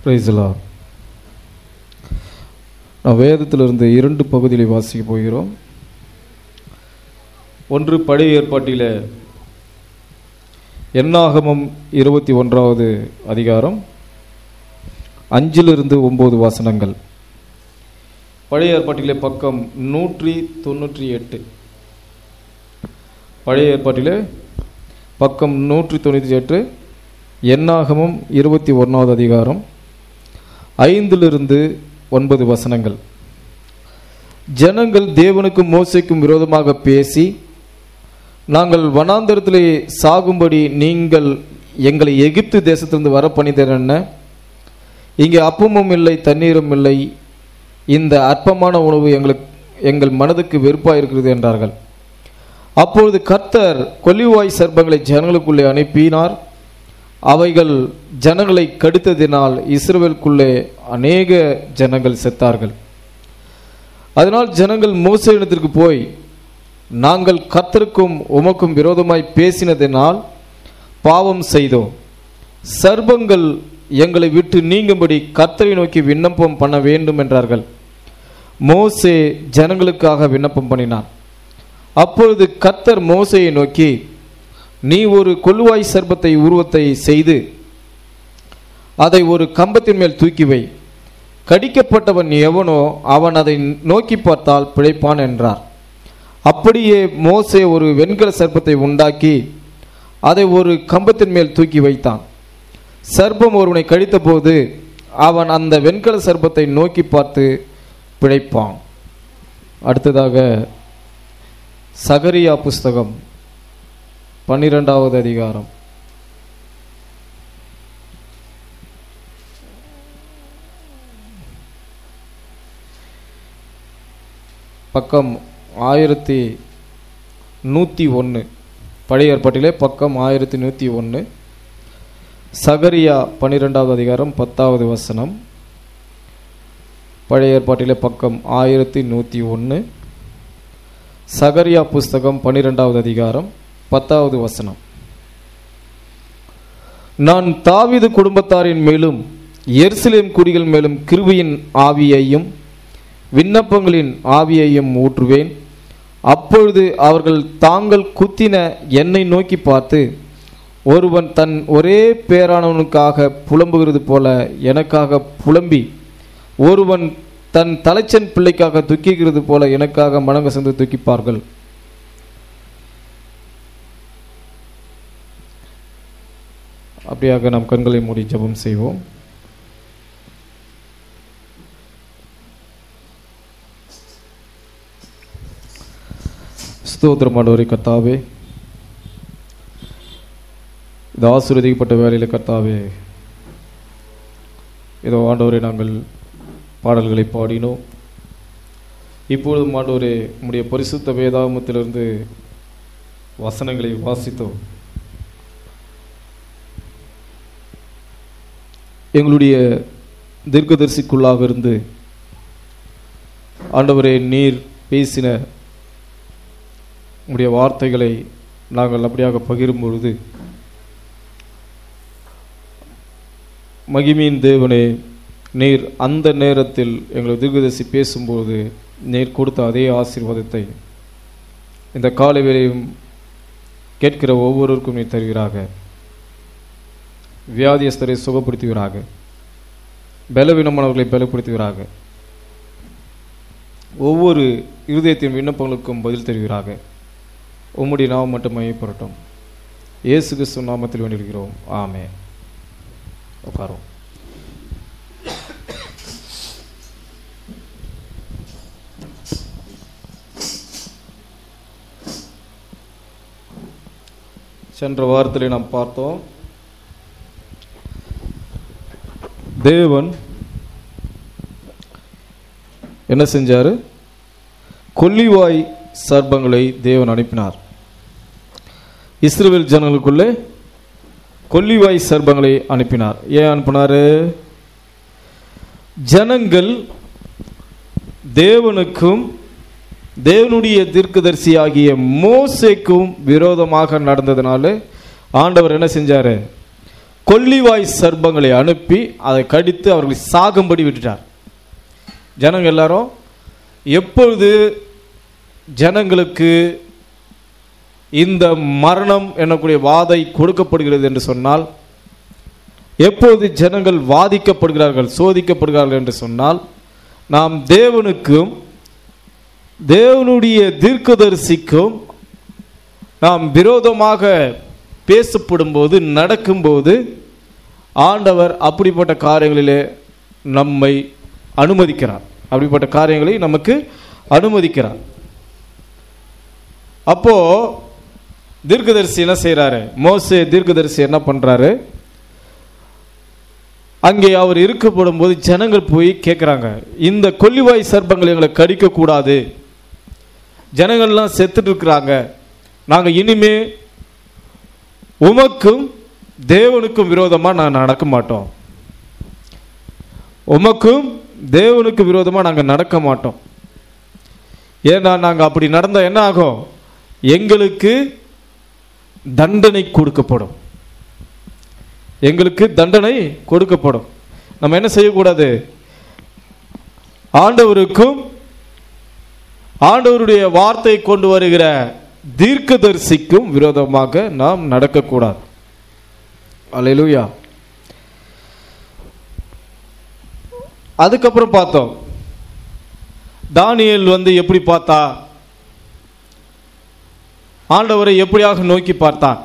பிரைஸ்லா நான் வேதத்திலிருந்து இரண்டு பகுதிகளை வாசிக்க போகிறோம் ஒன்று பழைய ஏற்பாட்டில் எண்ணாகமம் இருபத்தி ஒன்றாவது அதிகாரம் அஞ்சிலிருந்து ஒன்பது வாசனங்கள் பழைய ஏற்பாட்டிலே பக்கம் நூற்றி தொண்ணூற்றி எட்டு பழைய ஏற்பாட்டிலே பக்கம் நூற்றி தொண்ணூற்றி எட்டு எண்ணாகமம் இருபத்தி ஒன்றாவது அதிகாரம் ஐந்திலிருந்து ஒன்பது வசனங்கள் ஜனங்கள் தேவனுக்கும் மோசைக்கும் விரோதமாக பேசி நாங்கள் வனாந்தரத்திலே சாகும்படி நீங்கள் எங்களை எகிப்து தேசத்திலிருந்து வர பண்ணித்தர் என்ன இங்கே அப்பமும் இல்லை தண்ணீரும் இல்லை இந்த அற்பமான உணவு எங்களுக்கு எங்கள் மனதுக்கு வெறுப்பாக இருக்கிறது என்றார்கள் அப்பொழுது கர்த்தர் கொல்லிவாய் சர்ப்பங்களை ஜனங்களுக்குள்ளே அனுப்பினார் அவைகள் ஜனங்களை கடித்ததினால் இஸ்ரவேலுக்குள்ளே அநேக ஜனங்கள் செத்தார்கள் அதனால் ஜனங்கள் மோசையிடத்திற்கு போய் நாங்கள் கர்த்தருக்கும் உமக்கும் விரோதமாய் பேசினதினால் பாவம் செய்தோம் சர்ப்பங்கள் எங்களை விட்டு நீங்கும்படி கர்த்தரை நோக்கி விண்ணப்பம் பண்ண வேண்டும் என்றார்கள் மோசே ஜனங்களுக்காக விண்ணப்பம் பண்ணினான் அப்பொழுது கர்த்தர் மோசையை நோக்கி நீ ஒரு கொள்ளுவாய் சர்ப்பத்தை உருவத்தை செய்து அதை ஒரு கம்பத்தின் மேல் தூக்கி வை கடிக்கப்பட்டவன் எவனோ அவன் அதை நோக்கி பார்த்தால் பிழைப்பான் என்றார் அப்படியே மோசே ஒரு வெண்கல சர்ப்பத்தை உண்டாக்கி அதை ஒரு கம்பத்தின் மேல் தூக்கி வைத்தான் சர்ப்பம் ஒருவனை கடித்தபோது அவன் அந்த வெண்கல சர்ப்பத்தை நோக்கி பார்த்து பிழைப்பான் அடுத்ததாக சகரியா புஸ்தகம் பன்னிரெண்டாவது அதிகாரம் பக்கம் ஆயிரத்தி நூற்றி ஒன்று பழைய ஏற்பாட்டிலே பக்கம் ஆயிரத்தி நூற்றி ஒன்று சகரியா பன்னிரெண்டாவது அதிகாரம் பத்தாவது வசனம் பழைய ஏற்பாட்டிலே பக்கம் ஆயிரத்தி நூற்றி ஒன்று சகரியா புஸ்தகம் பன்னிரெண்டாவது அதிகாரம் பத்தாவது வசனம் நான் தாவீது குடும்பத்தாரின் மேலும் எருசலேம் குடிகள் மேலும் கிருபையின் ஆவியையும் விண்ணப்பங்களின் ஆவியையும் ஊற்றுவேன் அப்பொழுது அவர்கள் தாங்கள் குத்தின என்னை நோக்கி பார்த்து ஒருவன் தன் ஒரே பேரானவனுக்காக புலம்புகிறது போல எனக்காக புலம்பி ஒருவன் தன் தலைச்சன் பிள்ளைக்காக துக்கிக்கிறது போல எனக்காக மனங்கசந்து துக்கிப்பார்கள் அப்படியாக நாம் கண்களை மூடி ஜெபம் செய்வோம் ஸ்தோத்திரம் ஆண்டவரே கர்த்தாவே இது ஆசீர்வதிக்கப்பட்ட வேலையில் கர்த்தாவே இதோ ஆண்டவரே நாங்கள் பாடல்களை பாடினோம் இப்பொழுதும் ஆண்டவரே உம்முடைய பரிசுத்த வேதாகமத்திலிருந்து வசனங்களை வாசித்தோம் எங்களுடைய தீர்க்கதரிசிக்குள்ளாக இருந்து ஆண்டவரே நீர் பேசின உடைய வார்த்தைகளை நாங்கள் அப்படியாக பகிரும் பொழுது மகிமையின் தேவனே நீர் அந்த நேரத்தில் எங்களை தீர்க்கதரிசி பேசும்போது நீர் கொடுத்த அதே ஆசீர்வாதத்தை இந்த காலை வேளையும் கேட்கிற ஒவ்வொருவருக்கும் நீ தருகிறாக வியாதியஸ்தரை சுகப்படுத்துகிறாக பலவீனமானவர்களை பலப்படுத்துகிறாக ஒவ்வொரு இருதயத்தின் விண்ணப்பங்களுக்கும் பதில் தருகிறாக உம்முடைய நாமம் மட்டும் மையப்படட்டும் இயேசு கிறிஸ்து நாமத்தில் வேண்டியிருக்கிறோம் ஆமே உட்காரும் சென்ற வாரத்திலே நாம் பார்த்தோம் தேவன் என்ன செஞ்சாரு கொல்லிவாய் சர்ப்பங்களை தேவன் அனுப்பினார் இஸ்ரேல் ஜனங்களுக்குள்ளே கொல்லிவாய் சர்ப்பங்களை அனுப்பினார் ஏன் அனுப்பினாரு ஜனங்கள் தேவனுக்கும் தேவனுடைய தீர்க்கதரிசியாகிய மோசேக்கும் விரோதமாக நடந்ததுனால ஆண்டவர் என்ன செஞ்சாரு கொல்லிவாய் சர்ப்பங்களை அனுப்பி அதை கடித்து அவர்களை சாகும்படி விட்டுட்டார் ஜனங்க எல்லாரும் எப்பொழுது ஜனங்களுக்கு இந்த மரணம் என்னக்கூடிய வாதை கொடுக்கப்படுகிறது என்று சொன்னால் எப்பொழுது ஜனங்கள் வாதிக்கப்படுகிறார்கள் சோதிக்கப்படுகிறார்கள் என்று சொன்னால் நாம் தேவனுக்கும் தேவனுடைய தீர்க்கதரிசிக்கும் நாம் விரோதமாக பேசப்படும்போது நடக்கும்போது ஆண்டவர் அப்படிப்பட்ட காரியங்களிலே நம்மை அனுமதிக்கிறார் அப்படிப்பட்ட காரியங்களை நமக்கு அனுமதிக்கிறார் அப்போ தீர்க்கதரிசி என்ன செய்றாரு மோசே தீர்க்கதரிசி என்ன பண்றாரு அங்கே அவர் இருக்கப்படும் போது ஜனங்கள் போய் கேட்குறாங்க இந்த கொல்லிவாய் சர்ப்பங்கள் எங்களை கடிக்க கூடாது ஜனங்கள்லாம் செத்துட்டு இருக்கிறாங்க நாங்க இனிமே உமக்கும் தேவனுக்கும் விரோதமா நான் நடக்க மாட்டோம் உமக்கும் தேவனுக்கு விரோதமா நாங்க நடக்க மாட்டோம் ஏன்னா நாங்க அப்படி நடந்தா என்ன ஆகும் எங்களுக்கு தண்டனை கொடுக்கப்படும் எங்களுக்கு தண்டனை கொடுக்கப்படும் நம்ம என்ன செய்யக்கூடாது ஆண்டவருக்கும் ஆண்டவருடைய வார்த்தை கொண்டு வருகிற தீர்க்கதரிசிக்கும் விரோதமாக நாம் நடக்கக்கூடாது அல்லேலூயா அதுக்கப்புறம் பார்த்தோம் தானியேல் வந்து எப்படி பார்த்தா ஆண்டவரை எப்படியாக நோக்கி பார்த்தான்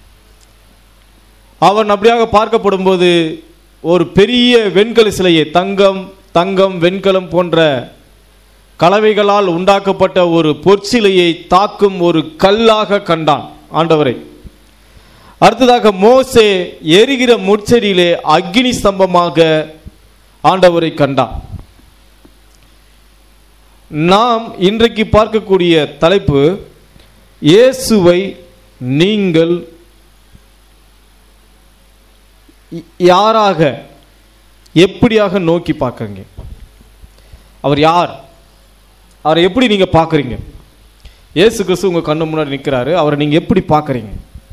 அவன் அப்படியாக பார்க்கப்படும் போது ஒரு பெரிய வெண்கல சிலையை தங்கம் தங்கம் வெண்கலம் போன்ற கலவைகளால் உண்டாக்கப்பட்ட ஒரு பொற்சிலையை தாக்கும் ஒரு கல்லாக கண்டான் ஆண்டவரை அடுத்ததாக மோசே எரிகிற முட்செடியிலே அக்னி ஸ்தம்பமாக ஆண்டவரை கண்டான் நாம் இன்றைக்கு பார்க்கக்கூடிய தலைப்பு இயேசுவை நீங்கள் ய- யாராக எப்படியாக நோக்கி பார்க்கறீங்க அவர் யார் அவரை எப்படி நீங்க பார்க்கறீங்க இயேசு கிறிஸ்து உங்க கண்ணு முன்னாடி நிற்கிறாரு அவரை நீங்க எப்படி பார்க்கறீங்க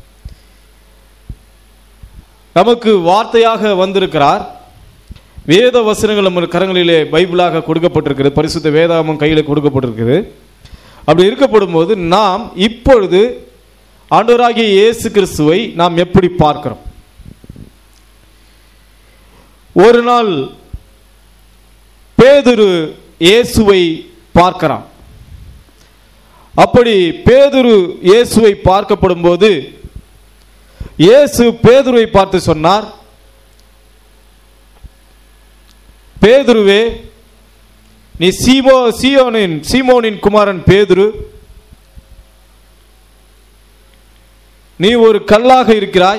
நமக்கு வார்த்தையாக வந்திருக்கிறார் வேத வசனங்கள் நம்ம கரங்களிலே பைபிளாக கொடுக்கப்பட்டிருக்கிறது பரிசுத்த வேதாகமம் கையில் கொடுக்கப்பட்டிருக்குது அப்படி இருக்கப்படும் போது நாம் இப்பொழுது ஆண்டவராகிய இயேசு கிறிஸ்துவை நாம் எப்படி பார்க்கிறோம் ஒரு நாள் பேதுரு இயேசுவை பார்க்கிறான் அப்படி பேதுரு இயேசுவை பார்க்கப்படும் போது இயேசு பேதுருவை பார்த்து சொன்னார் பேதுருவே நீ சீமோ சீயோனின் சீமோனின் குமாரன் பேதுரு நீ ஒரு கல்லாக இருக்கிறாய்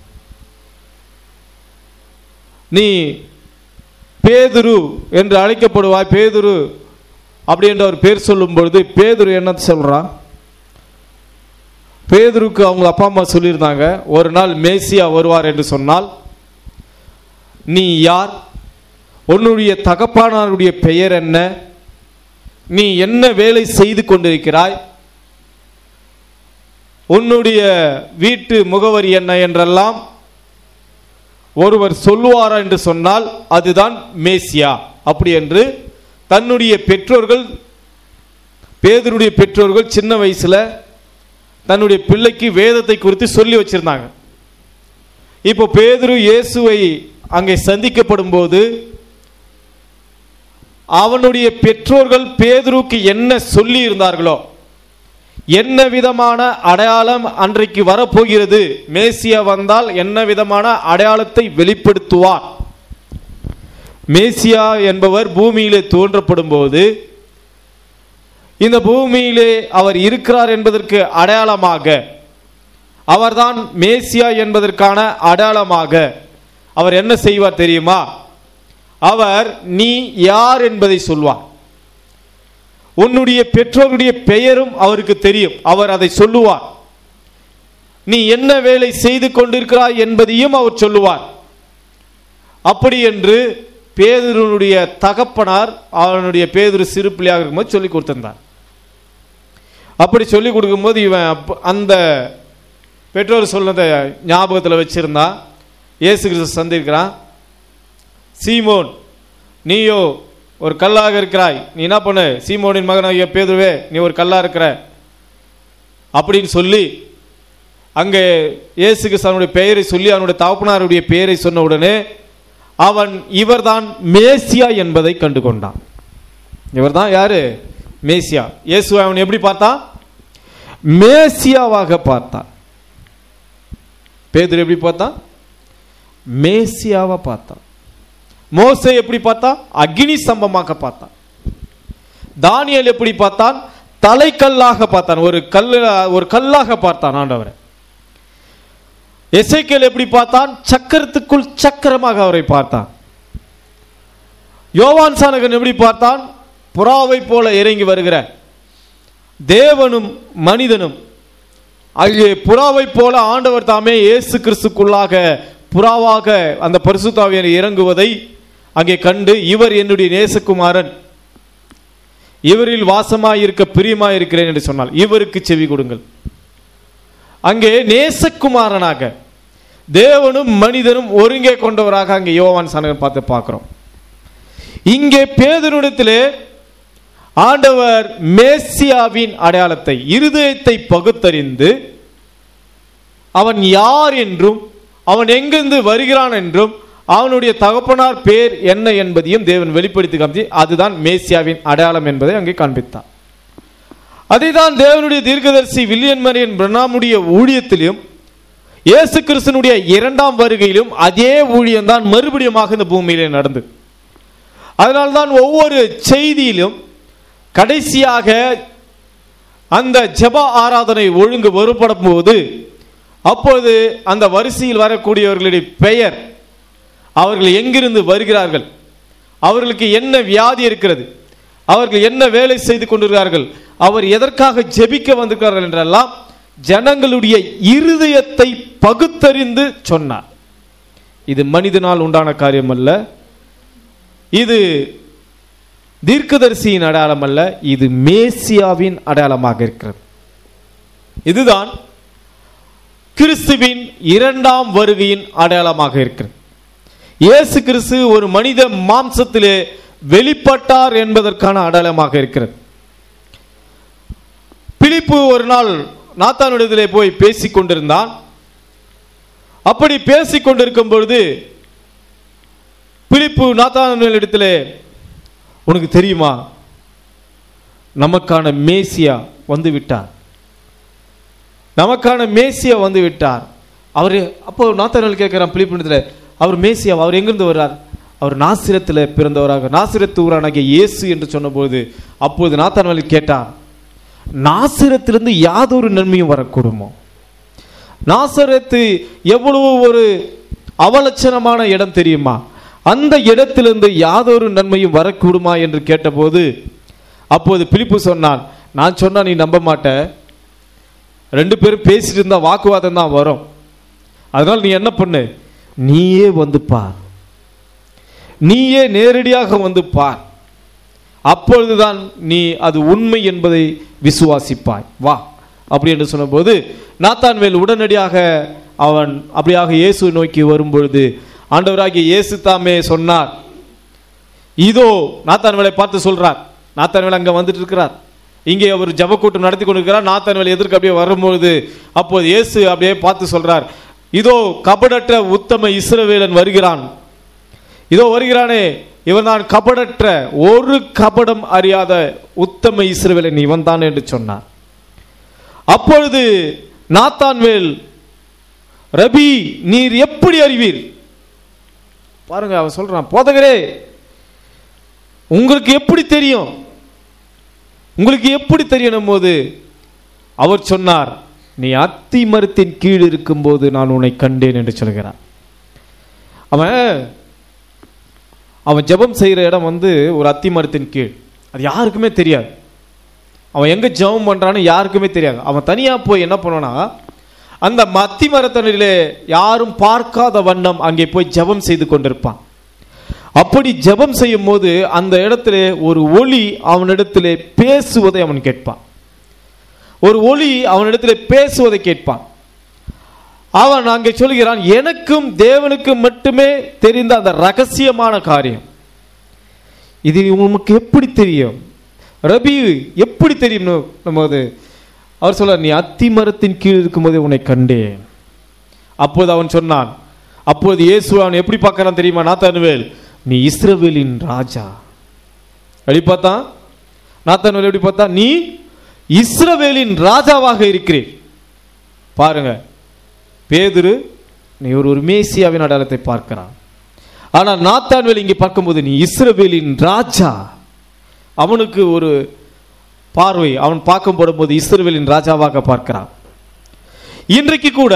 நீ பேதுரு என்று அழைக்கப்படுவாய் பேதுரு அப்படி என்று அவர் பேர் சொல்லும் பொழுது பேதுரு என்ன சொல்றான் பேதுருக்கு அவங்க அப்பா அம்மா சொல்லியிருந்தாங்க ஒரு நாள் மேசியா வருவார் என்று சொன்னால் நீ யார் உன்னுடைய தகப்பானாருடைய பெயர் என்ன நீ என்ன வேலை செய்து கொண்டிருக்கிறாய் உன்னுடைய வீட்டு முகவரி என்ன என்றெல்லாம் ஒருவர் சொல்லுவாரா என்று சொன்னால் அதுதான் மேசியா அப்படி என்று தன்னுடைய பெற்றோர்கள் பேதருடைய பெற்றோர்கள் சின்ன வயசுல தன்னுடைய பிள்ளைக்கு வேதத்தை குறித்து சொல்லி வச்சிருந்தாங்க இப்போ பேதுரு இயேசுவை அங்கே சந்திக்கப்படும் போது அவனுடைய பெற்றோர்கள் பேதுருக்கு என்ன சொல்லி இருந்தார்களோ என்ன விதமான அடையாளம் அன்றைக்கு வரப்போகிறது மேசியா வந்தால் என்ன விதமான அடையாளத்தை வெளிப்படுத்துவார் மேசியா என்பவர் பூமியிலே தோன்றப்படும் போது இந்த பூமியிலே அவர் இருக்கிறார் என்பதற்கு அடையாளமாக அவர்தான் மேசியா என்பதற்கான அடையாளமாக அவர் என்ன செய்வார் தெரியுமா அவர் நீ யார் என்பதை சொல்வார் உன்னுடைய பெற்றோருடைய பெயரும் அவருக்கு தெரியும் அவர் அதை சொல்லுவார் நீ என்ன வேலை செய்து கொண்டிருக்கிறாய் என்பதையும் அவர் சொல்லுவார் அப்படி என்று பேதுருனுடைய தகப்பனார் அவனுடைய பேதுரு சிறு பிள்ளையாக இருக்கும்போது சொல்லி கொடுத்திருந்தார் அப்படி சொல்லி கொடுக்கும்போது இவன் அப்ப- அந்த பெற்றோர் சொன்னதை ஞாபகத்தில் வச்சிருந்தா இயேசு கிறிஸ்து சந்திருக்கிறான் சீமோன் நீயோ ஒரு கல்லாக இருக்கிறாய் நீ என்ன பண்ணு சீமோனின் மகனாகிய பேதுருவே நீ ஒரு கல்லா இருக்கிற அப்படின்னு சொல்லி அங்கே இயேசு கிறிஸ்துவனுடைய பெயரை சொல்லி அவனுடைய தகப்பனாருடைய பெயரை சொன்ன உடனே அவன் இவர்தான் மேசியா என்பதை கண்டு கொண்டான் இவர்தான் யாரு மேசியா இயேசுவை அவன் எப்படி பார்த்தான் மேசியாவாக பார்த்தான் பேதுரு எப்படி பார்த்தான் மேசியாவா பார்த்தான் மோசே எப்படி பார்த்தான் அக்னி ஸ்தம்பமாக பார்த்தான் தானியேல் எப்படி பார்த்தான் தலைக்கல்லாக பார்த்தான் ஒரு கல்லு ஒரு கல்லாக பார்த்தான் ஆண்டவரை எசேக்கியேல் எப்படி பார்த்தான் சக்கரத்துக்குள் சக்கரமாக அவரை பார்த்தான் யோவான் சானகன் எப்படி பார்த்தான் புறாவை போல இறங்கி வருகிற தேவனும் மனிதனும் அங்கே புறாவை போல ஆண்டவர் தாமே இயேசு கிறிஸ்துக்குள்ளாக புறாவாக அந்த பரிசுத்தாவியர் இறங்குவதை அங்கே கண்டு இவர் என்னுடைய நேசகுமாரன் இவரில் வாசமாயிருக்க பிரியமாயிருக்கிறேன் என்று சொன்னால் இவருக்கு செவி கொடுங்கள் அங்கே நேசகுமாரனாக தேவனும் மனிதனும் ஒருங்கே கொண்டவராக அங்கே யோவான் சனகன் பார்த்து பார்க்கிறோம் இங்கே பேதனிடத்திலே ஆண்டவர் மேசியாவின் அடையாளத்தை இருதயத்தை பகுத்தறிந்து அவன் யார் என்றும் அவன் எங்கிருந்து வருகிறான் என்றும் அவனுடைய தகப்பனார் பேர் என்ன என்பதையும் தேவன் வெளிப்படுத்தி காமிச்சு அதுதான் மேசியாவின் அடையாளம் என்பதை அங்கே காண்பித்தார் அதைதான் தேவனுடைய தீர்க்கதரிசி வில்லியன் மரியன் பிரணாமுடைய ஊழியத்திலும் இயேசு கிறிஸ்தனுடைய இரண்டாம் வருகையிலும் அதே ஊழியம்தான் மறுபடியுமாக இந்த பூமியிலே நடந்தது அதனால்தான் ஒவ்வொரு செய்தியிலும் கடைசியாக அந்த ஜெப ஆராதனை ஒழுங்கு வருபடும் போது அப்பொழுது அந்த வரிசையில் வரக்கூடியவர்களுடைய பெயர் அவர்கள் எங்கிருந்து வருகிறார்கள் அவர்களுக்கு என்ன வியாதி இருக்கிறது அவர்கள் என்ன வேலை செய்து கொண்டிருக்கிறார்கள் அவர் எதற்காக ஜெபிக்க வந்திருக்கிறார்கள் என்றெல்லாம் ஜனங்களுடைய இருதயத்தை பகுத்தறிந்து சொன்னார் இது மனிதனால் உண்டான காரியம் அல்ல இது தீர்க்கதரிசியின் அடையாளம் அல்ல இது மேசியாவின் அடையாளமாக இருக்கிறது இதுதான் கிறிஸ்துவின் இரண்டாம் வருகையின் அடையாளமாக இருக்கிறது இயேசு கிறிஸ்து ஒரு மனித மாம்சத்திலே வெளிப்பட்டார் என்பதற்கான அடையாளமாக இருக்கிறது பிலிப்பு ஒரு நாள் நாத்தானிடத்திலே போய் பேசிக் கொண்டிருந்தான் அப்படி பேசிக் கொண்டிருக்கும் பொழுது பிலிப்பு நாத்தானிடத்திலே உனக்கு தெரியுமா நமக்கான மேசியா வந்து விட்டார் நமக்கான மேசியா வந்து விட்டார் அவர் அப்போ நாத்தானியல் கேட்கிறான் பிலிப்பினத்தில் அவர் மேசியா அவர் எங்கிருந்து வர்றார் அவர் நாசிரத்தில் பிறந்தவராக நாசிரத்து ஊரானாகிய இயேசு என்று சொன்னபோது அப்போது நாத்தானியல் கேட்டார் நாசிரத்திலிருந்து யாதொரு நன்மையும் வரக்கூடுமோ நாசரத்து எவ்வளவு ஒரு அவலட்சணமான இடம் தெரியுமா அந்த இடத்திலிருந்து யாதொரு நன்மையும் வரக்கூடுமா என்று கேட்டபோது அப்போது பிலிப்பு சொன்னான் நான் சொன்னா நீ நம்ப மாட்ட ரெண்டு பேரும் பேசிட்டு இருந்தா வாக்குவாதம் தான் வரும் அதனால் நீ என்ன பண்ணு நீயே வந்து பார் நீயே நேரடியாக வந்து பார் அப்பொழுதுதான் நீ அது உண்மை என்பதை விசுவாசிப்பாய் வா அப்படி என்று சொன்னபோது நாத்தான்வேல் உடனடியாக அவன் அப்படியாக இயேசு நோக்கி வரும்பொழுது ஆண்டவராகிய இயேசு தாமே சொன்னார் இதோ நாத்தான்வேலை பார்த்து சொல்றார் நாத்தான்வேல் அங்க வந்துட்டு இருக்கிறார் இங்கே அவர் ஜபக்கூட்டம் நடத்தி கொண்டிருக்கிறார் நாத்தான்வேல் எதிர்க்கு அப்படியே வரும்பொழுது அப்போது இயேசு அப்படியே பார்த்து சொல்றார் இதோ கபடற்ற உத்தம இஸ்ரவேலன் வருகிறான் இதோ வருகிறானே இவன் நான் கபடற்ற ஒரு கபடம் அறியாத உத்தம இஸ்ரவேலன் இவன் தான் என்று சொன்னார் அப்பொழுது நாத்தான்வேல் ரபி நீர் எப்படி அறிவீர் பாருங்க அவன் சொல்றான் போதகரே உங்களுக்கு எப்படி தெரியும் உங்களுக்கு எப்படி தெரியணும் போது அவர் சொன்னார் நீ அத்தி மரத்தின் கீழ் இருக்கும்போது நான் உன்னை கண்டேன் என்று சொல்கிறார் அவன் அவன் ஜெபம் செய்கிற இடம் வந்து ஒரு அத்தி மரத்தின் கீழ் அது யாருக்குமே தெரியாது அவன் எங்க ஜெபம் பண்றான்னு யாருக்குமே தெரியாது அவன் தனியா போய் என்ன பண்ணுவானா அந்த மத்தி மரத்தனிலே யாரும் பார்க்காத வண்ணம் அங்கே போய் ஜெபம் செய்து கொண்டிருப்பான் அப்படி ஜெபம் செய்யும் போது அந்த இடத்திலே ஒரு ஒளி அவனிடத்திலே பேசுவதை அவன் கேட்பான் ஒரு ஒளி அவனிடத்திலே பேசுவதை கேட்பான் அவன் அங்கே சொல்கிறான் எனக்கும் தேவனுக்கும் மட்டுமே தெரிந்த அந்த ரகசியமான காரியம் இது உமக்கு எப்படி தெரியும் ரபி எப்படி தெரியும் நம்ம அது அவர் சொல்றார் நீ அத்தி மரத்தின் கீழ் இருக்கும்போது உன்னை கண்டேன் அப்போது அவன் சொன்னான் அப்போது இயேசு அவன் எப்படி பார்க்கறான் தெரியுமா நாத்தானுவேல் நீ இஸ்ரவேலின் ராஜா எப்படி பார்த்தான் நாத்தானுவேல் எப்படி பார்த்தா நீ இஸ்ரவேலின் ராஜாவாக இருக்கிறேன் பாருங்க பேதுரு நீ ஒரு ஒரு மேசியாவின் அடையாளத்தை பார்க்கிறான் ஆனால் நாத்தான்வேல் இங்கே பார்க்கும்போது நீ இஸ்ரவேலின் ராஜா அவனுக்கு ஒரு பார்வை அவன் பார்க்கும் போடும்போது இஸ்ரவேலின் ராஜாவாக பார்க்கிறான் இன்றைக்கு கூட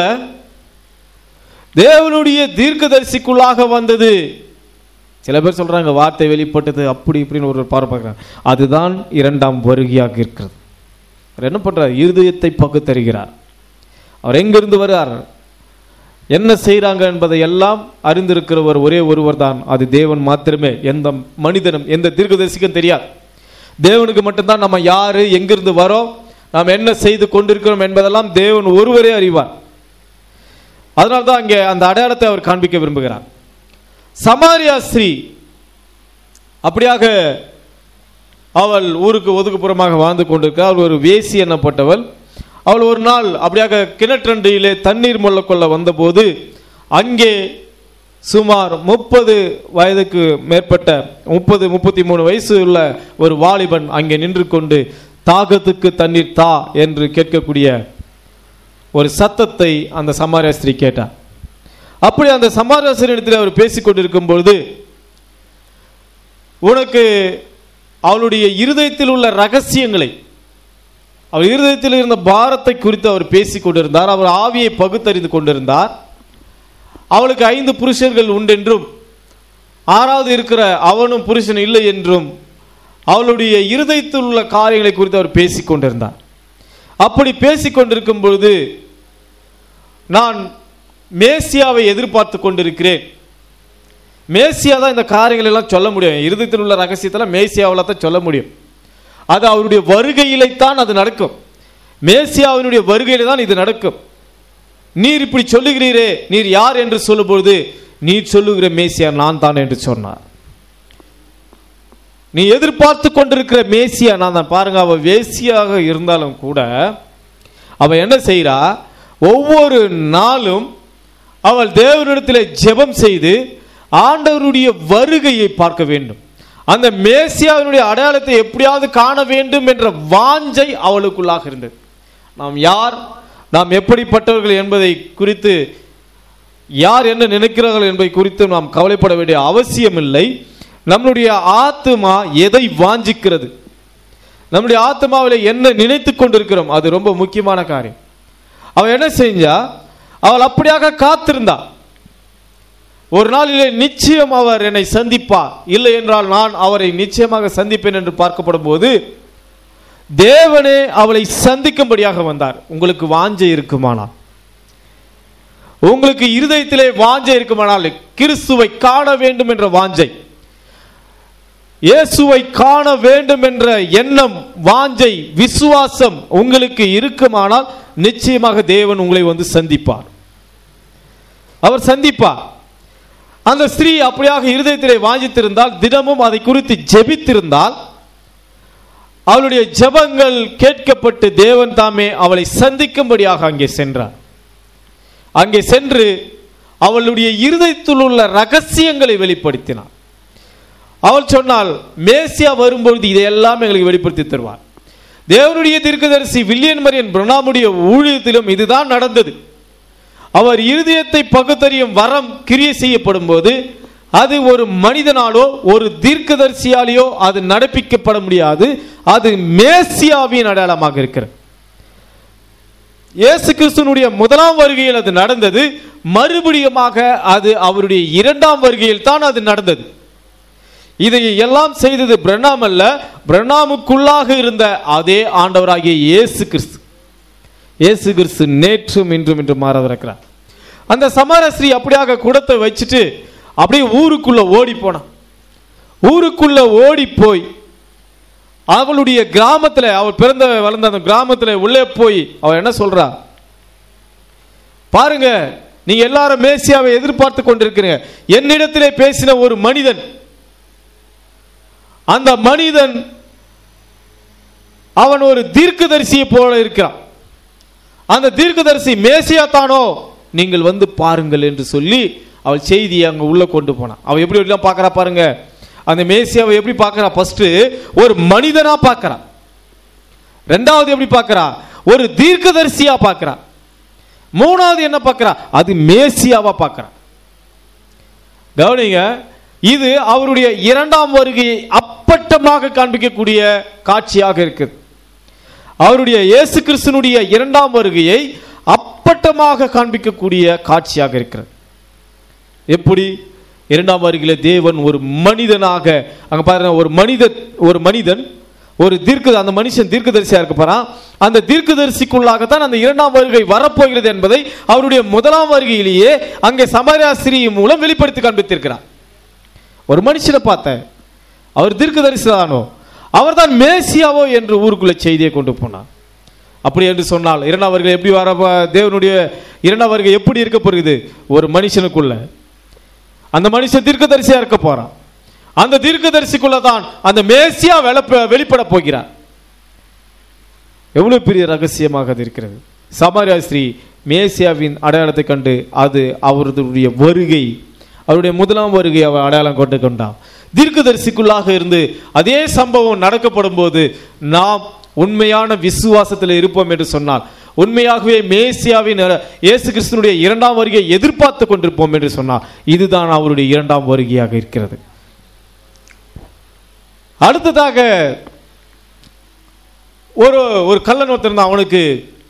தேவனுடைய தீர்க்கதரிசிக்குள்ளாக வந்தது சில பேர் சொல்றாங்க வார்த்தை வெளிப்பட்டது அப்படி இப்படின்னு ஒரு பார்வை பார்க்கிறாங்க அதுதான் இரண்டாம் வருகையாக இருக்கிறது அவர் என்ன பண்றார் இருதயத்தை பகுத்தறிகிறார் அவர் எங்கிருந்து வருகிறார் என்ன செய்றாங்க என்பதை எல்லாம் அறிந்திருக்கிறவர் ஒரே ஒருவர் தான் அது தேவன் மாத்திரமே எந்த மனிதனும் எந்த தீர்க்கதரிசிக்கும் தெரியாது தேவனுக்கு மட்டும்தான் நம்ம யாரு எங்கிருந்து வரோம் நாம் என்ன செய்து கொண்டிருக்கிறோம் என்பதெல்லாம் தேவன் ஒருவரே அறிவார் அதனால தான் அங்கே அந்த அடையாளத்தை அவர் காண்பிக்க விரும்புகிறார் சமாரியா ஸ்ரீ அப்படியாக அவள் ஊருக்கு ஒதுக்குப்புறமாக வாழ்ந்து கொண்டிருக்கிறார் அவள் ஒரு வேசி எண்ணப்பட்டவள் அவள் ஒரு நாள் அப்படியாக கிணற்றண்டியிலே தண்ணீர் மொள்ள கொள்ள வந்தபோது அங்கே சுமார் முப்பது வயதுக்கு மேற்பட்ட முப்பது முப்பத்தி மூணு வயசு உள்ள ஒரு வாலிபன் அங்கே நின்று கொண்டு தாகத்துக்கு தண்ணீர் தா என்று கேட்கக்கூடிய ஒரு சத்தத்தை அந்த சமாரியாஸ்திரி கேட்டார் அப்படி அந்த சமாரியாஸ்திரியிடத்தில் அவர் பேசிக் கொண்டிருக்கும் பொழுது உனக்கு அவளுடைய இருதயத்தில் உள்ள ரகசியங்களை அவர் இருதயத்தில் இருந்த பாரத்தை குறித்து அவர் பேசிக் கொண்டிருந்தார் அவர் ஆவியை பகுத்தறிந்து கொண்டிருந்தார் அவளுக்கு ஐந்து புருஷர்கள் உண்டென்றும் ஆறாவது இருக்கிற அவனும் புருஷன் இல்லை என்றும் அவளுடைய இருதயத்தில் உள்ள காரியங்களை குறித்து அவர் பேசிக் கொண்டிருந்தார் அப்படி பேசிக் கொண்டிருக்கும் பொழுது நான் மேசியாவை எதிர்பார்த்து கொண்டிருக்கிறேன் மேசியா தான் இந்த காரியங்கள் எல்லாம் சொல்ல முடியும் இருதயத்தில் உள்ள ரகசியத்தில் மேசியாவில் தான் சொல்ல முடியும் அது அவருடைய வருகையிலைத்தான் அது நடக்கும் மேசியாவினுடைய வருகையில தான் இது நடக்கும் நீர் இப்படி சொல்லுகிறீரே நீர் யார் என்று சொல்லும்பொழுது நீர் சொல்லுகிற மேசியா நான் தான் என்று சொன்னார் நீ எதிர்பார்த்து கொண்டிருக்கிற மேசியா நான் தான் பாருங்க அவ வேசியாக இருந்தாலும் கூட அவ என்ன செய்றா ஒவ்வொரு நாளும் அவள் தேவனிடத்தில் ஜெபம் செய்து ஆண்டவருடைய வருகையை பார்க்க வேண்டும் அந்த மேசியாவினுடைய அடையாளத்தை எப்படியாவது காண வேண்டும் என்ற வாஞ்சை அவளுக்குள்ளாக இருந்தது நாம் யார் நாம் எப்படிப்பட்டவர்கள் என்பதை குறித்து யார் என்ன நினைக்கிறார்கள் என்பதை குறித்து நாம் கவலைப்பட வேண்டிய அவசியம் இல்லை நம்முடைய ஆத்மா எதை வாஞ்சிக்கிறது நம்முடைய ஆத்மாவில் என்ன நினைத்து கொண்டிருக்கிறோம் அது ரொம்ப முக்கியமான காரியம் அவள் என்ன செஞ்சா அவள் அப்படியாக காத்திருந்தா ஒரு நாளிலே நிச்சயம் அவர் என்னை சந்திப்பார் இல்லை என்றால் நான் அவரை நிச்சயமாக சந்திப்பேன் என்று பார்க்கப்படும் போது தேவனே அவளை சந்திக்கும்படியாக வந்தார் உங்களுக்கு வாஞ்சை இருக்குமானால் உங்களுக்கு இருதயத்திலே வாஞ்சை இருக்குமானால் கிறிஸ்துவை காண வேண்டும் என்ற வாஞ்சை இயேசுவை காண வேண்டும் என்ற எண்ணம் வாஞ்சை விசுவாசம் உங்களுக்கு இருக்குமானால் நிச்சயமாக தேவன் உங்களை வந்து சந்திப்பார் அவர் சந்திப்பார் அந்த ஸ்திரீ அப்படியாக இருதயத்திலே வாஞ்சித்திருந்தால் தினமும் அதை குறித்து ஜெபித்திருந்தால் அவளுடைய ஜெபங்கள் கேட்கப்பட்டு தேவன் தாமே அவளை சந்திக்கும்படியாக அங்கே சென்றார் அங்கே சென்று அவளுடைய இருதயத்தில் உள்ள ரகசியங்களை வெளிப்படுத்தினார் அவள் சொன்னால் மேசியா வரும்பொழுது இதையெல்லாம் எங்களுக்கு வெளிப்படுத்தி தருவார் தேவனுடைய தீர்க்கதரிசி வில்லியன் மரியன் பிரணாமுடைய ஊழியத்திலும் இதுதான் நடந்தது அவர் இருதயத்தை பகுத்தறியும் வரம் கிரியை செய்யப்படும் போது அது ஒரு மனிதனாலோ ஒரு தீர்க்கதரிசியாலேயோ அது நடப்பிக்கப்பட முடியாது அது மேசியாவின் அடையாளமாக இருக்கிறது இயேசு கிறிஸ்துனுடைய முதலாம் வருகையில் அது நடந்தது மறுபடியுமாக அது அவருடைய இரண்டாம் வருகையில் தான் அது நடந்தது இதை எல்லாம் செய்தது பிரணாம் அல்ல பிரணாமுக்குள்ளாக இருந்த அதே ஆண்டவராகிய இயேசு கிறிஸ்து இயேசு கிறிஸ்து நேற்றும் இன்றும் இன்று மாறவிருக்கிறார் அந்த சமாரஸ்ரீ அப்படியாக குடத்தை வச்சுட்டு அப்படியே ஊருக்குள்ள ஓடி போனான் ஊருக்குள்ள ஓடி போய் அவளுடைய கிராமத்துல அவள் பிறந்த வளர்ந்த அந்த கிராமத்துல உள்ளே போய் அவள் என்ன சொல்றா பாருங்க நீங்க எல்லாரும் மேசியாவை எதிர்பார்த்து கொண்டிருக்கிறீங்க என்னிடத்திலே பேசின ஒரு மனிதன் அந்த மனிதன் அவன் ஒரு தீர்க்கதரிசியை போல இருக்கிறான் அந்த தீர்க்கதரிசி மேசியா தானோ நீங்கள் வந்து பாருங்கள் என்று சொல்லி அவள் செய்தியை அங்க உள்ள கொண்டு போனான் அவ எப்படி எல்லாம் பார்க்கறா பாருங்க அந்த மேசியாவை எப்படி பார்க்கறா ஃபர்ஸ்ட் ஒரு மனிதனா பார்க்கறா ரெண்டாவது எப்படி பார்க்கறா ஒரு தீர்க்கதரிசியா பார்க்கறா மூணாவது என்ன பார்க்கறா அது மேசியாவா பார்க்கறா கவனிங்க இது அவருடைய இரண்டாம் வருகையை அப்பட்டமாக காண்பிக்கக்கூடிய காட்சியாக இருக்குது அவருடைய இயேசு கிறிஸ்தனுடைய இரண்டாம் வருகையை அப்பட்டமாக காண்பிக்கக்கூடிய காட்சியாக இருக்கிறது எப்படி இரண்டாம் வருகையில தேவன் ஒரு மனிதனாக அங்க பாருங்க ஒரு மனித ஒரு மனிதன் ஒரு தீர்க்க அந்த மனுஷன் தீர்க்கதரிசியா இருக்க போறான் அந்த தீர்க்கதரிசிக்குள்ளாகத்தான் அந்த இரண்டாம் வருகை வரப்போகிறது என்பதை அவருடைய முதலாம் வருகையிலேயே அங்கே சமராசிரி மூலம் வெளிப்படுத்தி காண்பித்திருக்கிறார் ஒரு மனுஷனை பார்த்தேன் அவர் தீர்க்கதரிசி தானோ அவர்தான் மேசியாவோ என்று ஊருக்குள்ள செய்தியை கொண்டு போனார் அப்படி என்று சொன்னால் இரண்டாம் வருகை எப்படி வர தேவனுடைய இரண்டாம் வருகை எப்படி இருக்க போகிறது ஒரு மனுஷனுக்குள்ள அந்த மனுஷன் தீர்க்கதரிசியா இருக்க போறான் அந்த தீர்க்கதரிசிக்குள்ள தான் அந்த மேசியா வெளிப்ப- வெளிப்பட போகிறார் எவ்வளவு பெரிய ரகசியமாக அது இருக்கிறது சமாரியா ஸ்ரீ மேசியாவின் அடையாளத்தை கண்டு அது அவருடைய வருகை அவருடைய முதலாம் வருகை அவர் அடையாளம் கொண்டு கொண்டான் தீர்க்கதரிசிக்குள்ளாக இருந்து அதே சம்பவம் நடக்கப்படும் போது நாம் உண்மையான விசுவாசத்தில் இருப்போம் என்று சொன்னால் உண்மையாகவே மேசியாவின் அஹ், இயேசு கிறிஸ்துனுடைய இரண்டாம் வருகையை எதிர்பார்த்து கொண்டிருப்போம் என்று சொன்னால் இதுதான் அவருடைய இரண்டாம் வருகையாக இருக்கிறது அடுத்ததாக ஒரு ஒரு கள்ளன் ஒருத்தன் இருந்தான் அவனுக்கு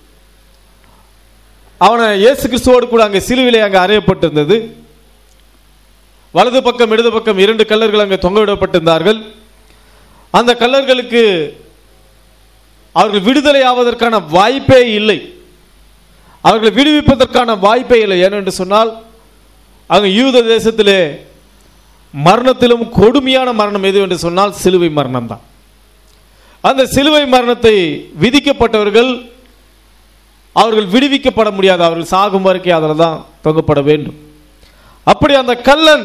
அவனை இயேசு கிறிஸ்துவோடு கூட அங்கே சிலுவிலே அங்கே அறையப்பட்டிருந்தது வலது பக்கம் இடது பக்கம் இரண்டு கல்லர்கள் அங்கே தொங்கவிடப்பட்டிருந்தார்கள் அந்த கல்லர்களுக்கு அவர்கள் விடுதலை ஆவதற்கான வாய்ப்பே இல்லை அவர்களை விடுவிப்பதற்கான வாய்ப்பே இல்லை ஏனென்று சொன்னால் அங்கு யூத தேசத்திலே மரணத்திலும் கொடுமையான மரணம் எது என்று சொன்னால் சிலுவை மரணம் தான் அந்த சிலுவை மரணத்தை விதிக்கப்பட்டவர்கள் அவர்கள் விடுவிக்கப்பட முடியாது அவர்கள் சாகும் வரைக்கும் அதில் தான் தொங்கப்பட வேண்டும் அப்படி அந்த கல்லன்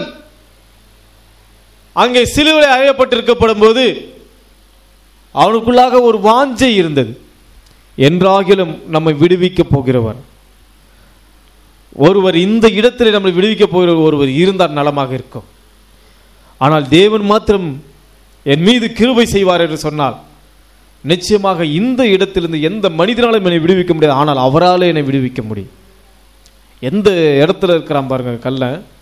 அங்கே சிலுவை அறையப்பட்டிருக்கப்படும் போது அவனுக்குள்ளாக ஒரு வாஞ்சை இருந்தது என்றாகிலும் நம்மை விடுவிக்கப் போகிறவர் ஒருவர் இந்த இடத்திலே நம்மை விடுவிக்கப் போகிற ஒருவர் இருந்தால் நலமாக இருக்கும் ஆனால் தேவன் மாத்திரம் என் மீது கிருபை செய்வார் என்று சொன்னால் நிச்சயமாக இந்த இடத்திலிருந்து எந்த மனிதனாலும் என்னை விடுவிக்க முடியாது ஆனால் அவராலே என்னை விடுவிக்க முடியும் எந்த இடத்துல இருக்கிறான் பாருங்க கல்ல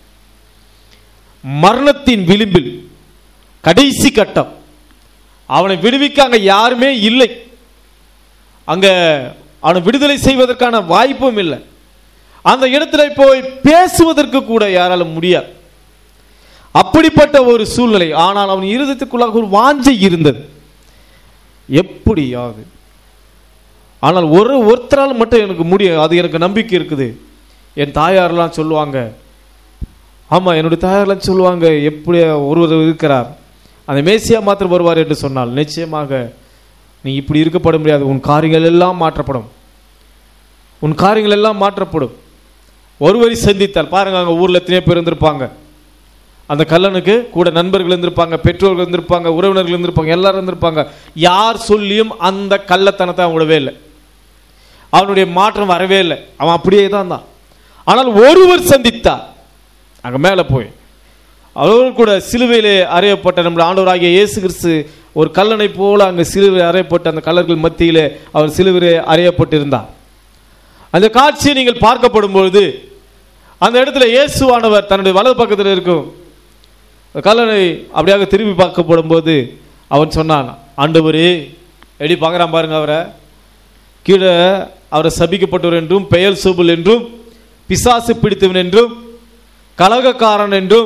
மரணத்தின் விளிம்பில் கடைசி கட்டம் அவனை விடுவிக்க அங்க யாருமே இல்லை அங்க அவனை விடுதலை செய்வதற்கான வாய்ப்பும் இல்லை அந்த இடத்துல போய் பேசுவதற்கு கூட யாராலும் முடியாது அப்படிப்பட்ட ஒரு சூழ்நிலை ஆனால் அவன் இருதயத்துக்குள்ளாக ஒரு வாஞ்சை இருந்தது எப்படியாவது ஆனால் ஒரு ஒருத்தரால் மட்டும் எனக்கு முடியும் அது எனக்கு நம்பிக்கை இருக்குது என் தாயாரெல்லாம் சொல்லுவாங்க ஆமாம் என்னுடைய தாயாரெல்லாம் சொல்லுவாங்க எப்படி ஒருவர் இருக்கிறார் அந்த மேசியா மாத்திரம் வருவார் என்று சொன்னால் நிச்சயமாக நீ இப்படி இருக்கப்பட முடியாது உன் காரியங்கள் எல்லாம் மாற்றப்படும் உன் காரியங்கள் எல்லாம் மாற்றப்படும் ஒருவரை சந்தித்தால் பாருங்க அங்கே ஊரில் எத்தனையோ பேர் இருந்திருப்பாங்க அந்த கல்லனுக்கு கூட நண்பர்கள் இருந்திருப்பாங்க பெற்றோர்கள் இருந்திருப்பாங்க உறவினர்கள் இருந்திருப்பாங்க எல்லாரும் இருந்திருப்பாங்க யார் சொல்லியும் அந்த கள்ளத்தனத்தை அவன் விடவே இல்லை அவனுடைய மாற்றம் வரவே இல்லை அவன் அப்படியே தான் தான் ஆனால் ஒருவர் சந்தித்தார் அங்க மேலே போய் அவர்கள் கூட சிலுவையிலே அறையப்பட்ட நம்முடைய ஆண்டவராகிய இயேசு கிறிஸ்து ஒரு கல்லனை போல அங்கே சிலுவை அறையப்பட்ட அந்த கல்லர்கள் மத்தியிலே அவர் சிலுவையிலே அறையப்பட்டிருந்தார் அந்த காட்சியை நீங்கள் பார்க்கப்படும் பொழுது அந்த இடத்துல இயேசுவானவர் தன்னுடைய வலது பக்கத்தில் இருக்கும் கல்லனை அப்படியாக திரும்பி பார்க்கப்படும் போது அவன் சொன்னான் ஆண்டவரே எப்படி பார்க்குறான் பாருங்க அவரை கீழே அவரை சபிக்கப்பட்டவர் என்றும் பெயர் சூபல் என்றும் பிசாசு பிடித்தவன் என்றும் கலகக்காரன் என்றும்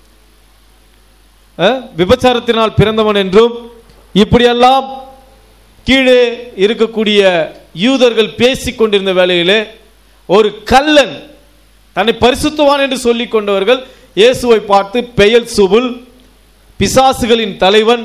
அஹ், விபச்சாரத்தினால் பிறந்தவன் என்றும் இப்படியெல்லாம் கீழே இருக்கக்கூடிய யூதர்கள் பேசிக் கொண்டிருந்த வேளையிலே ஒரு கல்லன் தன்னை பரிசுத்தவான் என்று சொல்லிக் கொண்டவர்கள் இயேசுவை பார்த்து பெயல் சுபுல் பிசாசுகளின் தலைவன்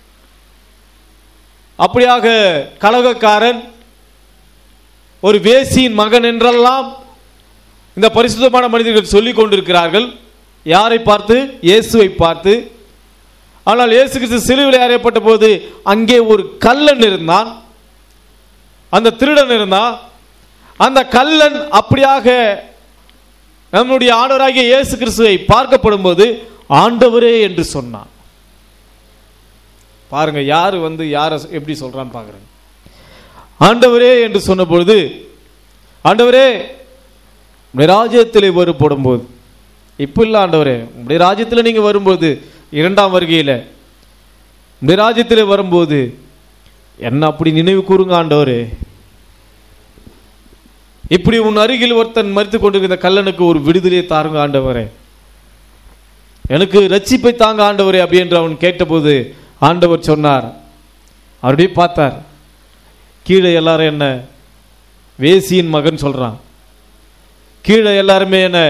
அப்படியாக கலகக்காரன் ஒரு வேசியின் மகன் என்றெல்லாம் இந்த பரிசுத்தமான மனிதர்கள் சொல்லிக் கொண்டிருக்கிறார்கள் யாரை பார்த்து இயேசுவை பார்த்து ஆனால் இயேசு கிறிஸ்து சிலுவையில் அறையப்பட்ட போது அங்கே ஒரு கல்லன் இருந்தான் அந்த திருடன் இருந்தான் அந்த கல்லன் அப்படியாக நம்முடைய ஆண்டவராகிய இயேசு கிறிஸ்துவை பார்க்கப்படும் போது ஆண்டவரே என்று சொன்னான் பாருங்க யாரு வந்து யார எப்படி சொல்றான்னு பாக்குறேன் ஆண்டவரே என்று சொன்ன பொழுது ஆண்டவரே உடைய ராஜ்யத்தில் வருப்படும் போது இப்போ இல்லை ஆண்டவரே உடைய ராஜ்யத்தில் நீங்க வரும்போது இரண்டாம் வருகையில் உடைய ராஜ்யத்தில் வரும்போது என்ன அப்படி நினைவு கூறுங்க ஆண்டவரே இப்படி உன் அருகில் ஒருத்தன் மறித்து கொண்டிருக்கிற கல்லனுக்கு ஒரு விடுதலையை தாருங்க ஆண்டவரே எனக்கு ரட்சிப்பை தாங்க ஆண்டவரே அப்படி என்று அவன் கேட்டபோது ஆண்டவர் சொன்னார் அவருடைய பார்த்தார் கீழே எல்லாரும் என்ன வேசியின் மகன் சொல்றான் கீழே எல்லாருமே என்ன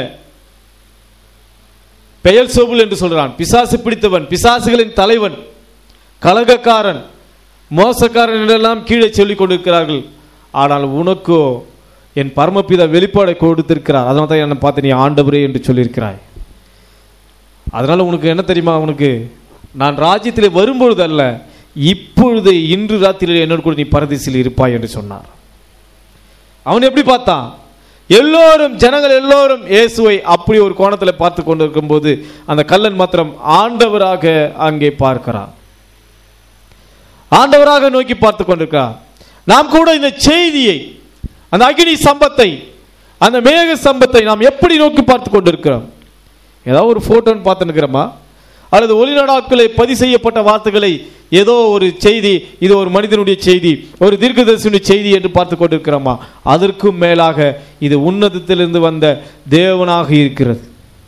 பெயர் சோபுல் என்று சொல்றான் பிசாசு பிடித்தவன் பிசாசுகளின் தலைவன் கலகக்காரன் மோசக்காரன் என்றெல்லாம் கீழே சொல்லிக் கொண்டிருக்கிறார்கள் ஆனால் உனக்கோ என் பரமபிதா வெளிப்பாடை கொடுத்திருக்கிறார் அதனால தான் என்னை பார்த்து நீ ஆண்டவரே என்று சொல்லியிருக்கிறாய் அதனால உனக்கு என்ன தெரியுமா உனக்கு நான் ராஜ்யத்தில் வரும்பொழுது அல்ல இப்பொழுது இன்று ராத்திரியில் என்னோடு கூட நீ பரதேசில் இருப்பாய் என்று சொன்னார் அவன் எப்படி பார்த்தான் எல்லோரும் ஜனங்கள் எல்லோரும் இயேசுவை அப்படி ஒரு கோணத்தில் பார்த்து கொண்டிருக்கும் போது அந்த கல்லன் மாத்திரம் ஆண்டவராக அங்கே பார்க்கிறான் ஆண்டவராக நோக்கி பார்த்து கொண்டிருக்கிறார் நாம் கூட இந்த செய்தியை அந்த அக்னி சம்பத்தை அந்த மேக சம்பத்தை நாம் எப்படி நோக்கி பார்த்து கொண்டிருக்கிறோம் ஏதாவது ஒரு போட்டோன்னு பார்த்து நிற்கிறோமா அல்லது ஒளிநாடாக்களை பதிவு செய்யப்பட்ட வார்த்தைகளை ஏதோ ஒரு செய்தி இது ஒரு மனிதனுடைய செய்தி ஒரு தீர்க்கதரிசனுடைய செய்தி என்று பார்த்து கொண்டிருக்கிறோமா அதற்கும் மேலாக இது உன்னதத்திலிருந்து வந்த தேவனாக இருக்கிறது